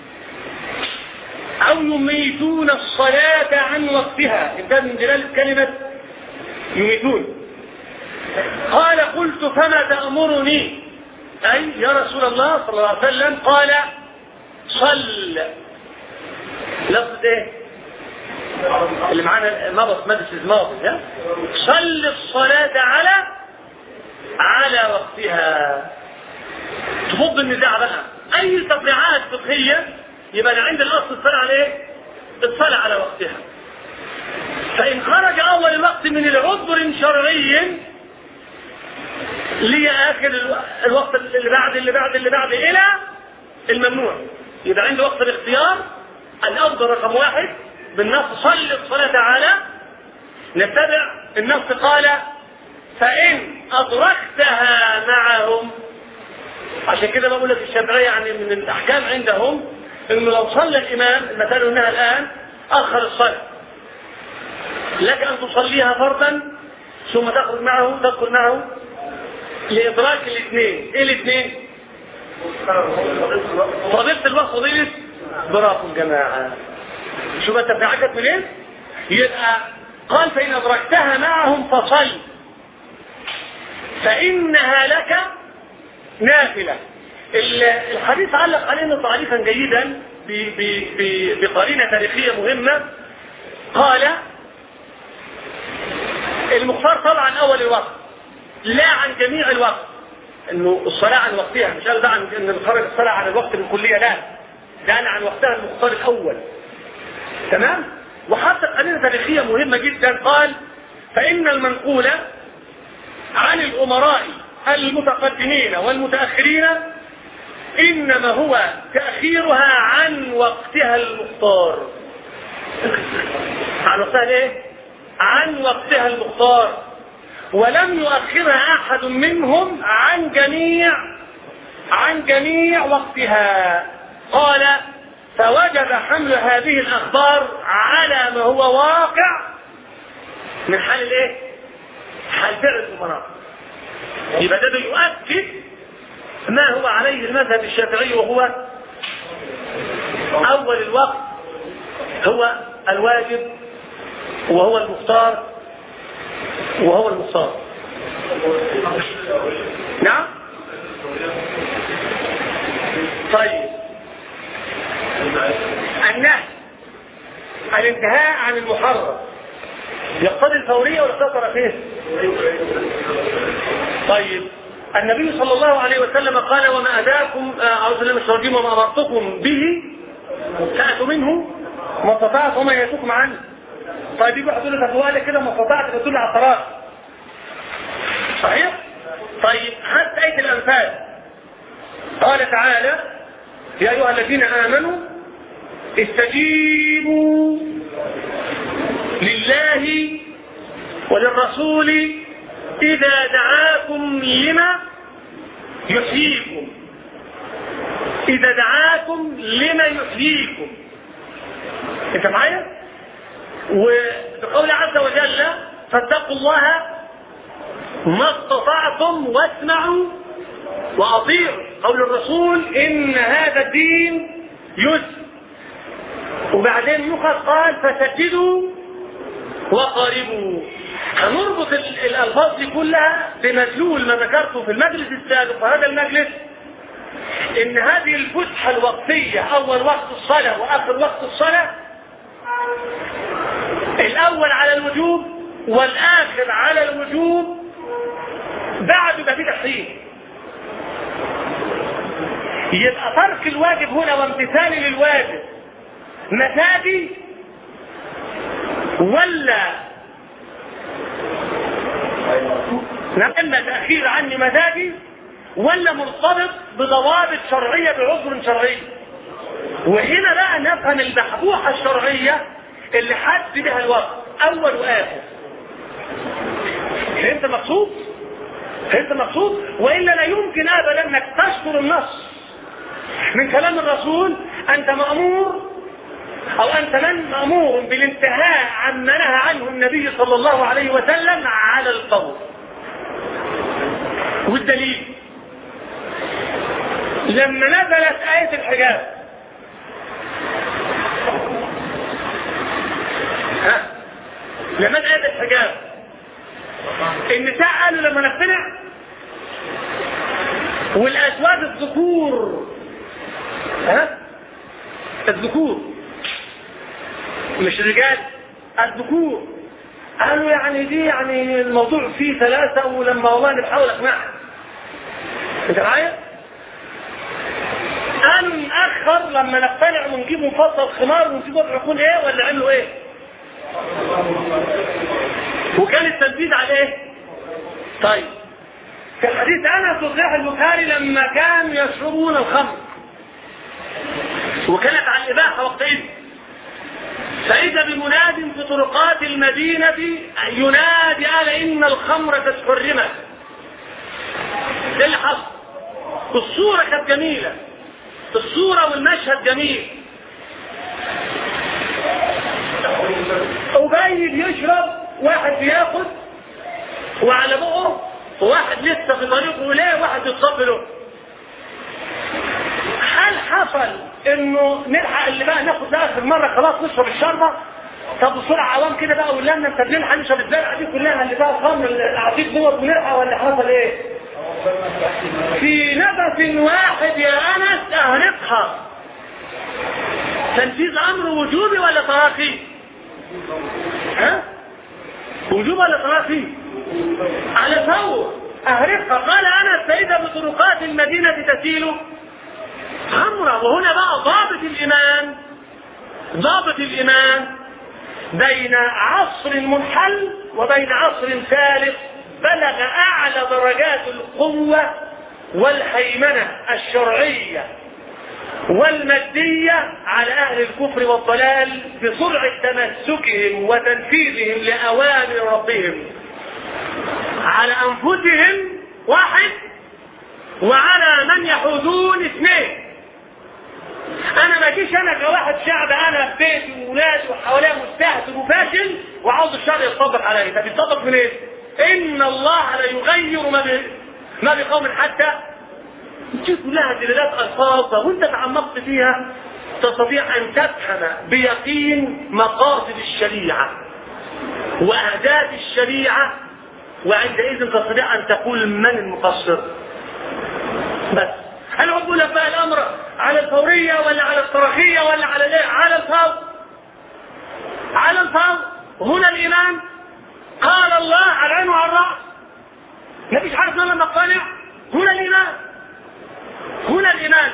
او يميتون الصلاه عن وقتها انتهى من دلاله كلمه يميتون قال قلت فما تامرني أي يا رسول الله صلى الله عليه وسلم قال صل لفظ ايه؟ اللي معانا مضت مجلس الماضي ده صل الصلاة على على وقتها تفض النزاع بقى أي تفريعات فقهية يبقى أنا عند الأصل الصلاة على إيه؟ الصلاة على وقتها فإن خرج أول الوقت من العذر شرعي لي اخر الوقت اللي بعد اللي بعد اللي بعد الى الممنوع يبقى عندي وقت الاختيار الافضل رقم واحد بالنص صل الصلاة على نتبع النص قال فإن أدركتها معهم عشان كده بقول لك الشافعية يعني من الأحكام عندهم إنه لو صلى الإمام المثال إنها الآن أخر الصلاة لك أن تصليها فرضا ثم تخرج معه تدخل معه لإدراك الاثنين ايه الاثنين فضيلة الوقت فضيلة برافو الجماعة شوف انت في عجب منين يبقى قال فإن أدركتها معهم فصل فإنها لك نافلة الحديث علق علينا تعليقا جيدا بقرينة تاريخية مهمة قال المختار طبعا أول الوقت لا عن جميع الوقت انه الصلاة عن وقتها مش قال ده عن ان نخرج الصلاة عن الوقت بالكلية لا ده أنا عن وقتها المختار الأول تمام وحتى قرينة تاريخية مهمة جدا قال فإن المنقول عن الأمراء المتقدمين والمتأخرين إنما هو تأخيرها عن وقتها المختار عن وقتها ايه؟ عن وقتها المختار ولم يؤخرها احد منهم عن جميع عن جميع وقتها قال فوجب حمل هذه الاخبار على ما هو واقع من حال الايه؟ حال فعل الامراء يبقى ده بيؤكد ما هو عليه المذهب الشافعي وهو اول الوقت هو الواجب وهو المختار وهو المختار نعم طيب النهي الانتهاء عن المحرم يقتضي الفورية ولا يقتضي فيه طيب النبي صلى الله عليه وسلم قال وما أتاكم أعوذ بالله من الشيطان وما أمرتكم به فأتوا منه ما استطعت وما يأتوكم عنه طيب يجي واحد يقول لك طب كده ما استطعت تدل على الطلاق صحيح؟ طيب هات آية الأنفال قال تعالى يا أيها الذين آمنوا استجيبوا لله وللرسول إذا دعاكم لما يحييكم إذا دعاكم لما يحييكم أنت معايا؟ وبقول عز وجل فاتقوا الله ما استطعتم واسمعوا واطيعوا قول الرسول ان هذا الدين يسر وبعدين يخص قال فسددوا وقاربوا هنربط الالفاظ دي كلها بمدلول ما ذكرته في المجلس السابق وهذا المجلس ان هذه الفسحه الوقتيه اول وقت الصلاه واخر وقت الصلاه الاول على الوجوب والاخر على الوجوب بعد ما في تحسين يبقى ترك الواجب هنا وامتثالي للواجب مزاجي ولا لما تأخير عني مزاجي ولا مرتبط بضوابط شرعية بعذر شرعي وهنا بقى نفهم المحبوحة الشرعية اللي حد بها الوقت أول وآخر فهمت المقصود؟ فهمت المقصود؟ وإلا لا يمكن أبدا أنك تشكر النص من كلام الرسول أنت مأمور أو أنت من مأمور بالانتهاء عما نهى عنه النبي صلى الله عليه وسلم على القول والدليل لما نزلت آية الحجاب ها لما آية الحجاب النساء قالوا لما نقتنع والأزواج الذكور ها الذكور مش الرجال الذكور قالوا يعني دي يعني الموضوع فيه ثلاثة ولما والله بنحاول اقنعها انت معايا؟ قالوا نأخر لما نقتنع ونجيب مفصل خمار ونجيب وضع يكون ايه ولا عملوا ايه؟ وكان التنفيذ على ايه؟ طيب في الحديث انس وصحيح البخاري لما كانوا يشربون الخمر وكانت على الاباحه وقتئذ فإذا بمناد في طرقات المدينة ينادي قال إن الخمر قد حرمت. إيه اللي حصل؟ الصورة كانت جميلة. الصورة والمشهد جميل. أبي بيشرب واحد بياخد وعلى بقه وواحد لسه في طريقه إليه واحد يتصب له. هل حصل انه نلحق اللي بقى ناخد ده اخر مره خلاص نشرب الشربه طب بسرعه عوام كده بقى قول لنا انت بنلحق نشرب الزرعه دي كلها اللي بقى الخمر العصير دوت ونلحق ولا حصل ايه؟ في نفس واحد يا انس اهرقها تنفيذ امر وجوبي ولا تراخي؟ ها؟ وجوب ولا تراخي؟ على فور اهرقها قال انس فاذا بطرقات المدينه تسيل خمرة وهنا بقى ضابط الإيمان ضابط الإيمان بين عصر منحل وبين عصر ثالث بلغ أعلى درجات القوة والهيمنة الشرعية والمادية على أهل الكفر والضلال بسرعة تمسكهم وتنفيذهم لأوامر ربهم على أنفسهم واحد وعلى من يحوزون اثنين انا ما جيش انا كواحد شعب انا في بيتي وولادي وحواليا مستهتر وفاشل وعاوز الشر يطبق عليا طب يطبق من ايه؟ ان الله لا يغير ما ب... ما بقوم حتى دي كلها دلالات الفاظ وانت تعمقت فيها تستطيع ان تفهم بيقين مقاصد الشريعه واهداف الشريعه وعندئذ تستطيع ان تقول من المقصر بس هل عقول بقى الامر على الفوريه ولا على التراخيه ولا على الايه؟ على الفور على الفور هنا الايمان قال الله على العين وعلى الراس مفيش حاجه اسمها نقتنع هنا الايمان هنا الايمان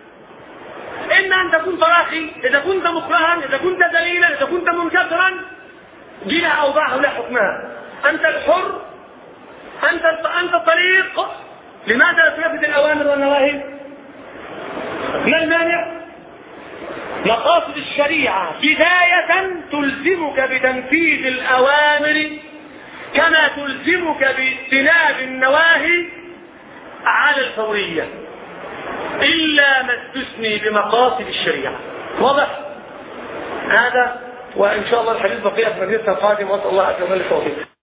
اما ان تكون تراخي اذا كنت مكرها اذا كنت دليلا اذا كنت منكسرا دي لها اوضاعها ولا حكمها انت الحر انت انت الطريق لماذا تنفذ الاوامر والنواهي؟ ما المانع؟ مقاصد الشريعه بدايه تلزمك بتنفيذ الاوامر كما تلزمك باجتناب النواهي على الفوريه الا ما استثني بمقاصد الشريعه واضح؟ هذا وان شاء الله الحديث بقيه في مجلسنا القادم واسال الله عز وجل التوفيق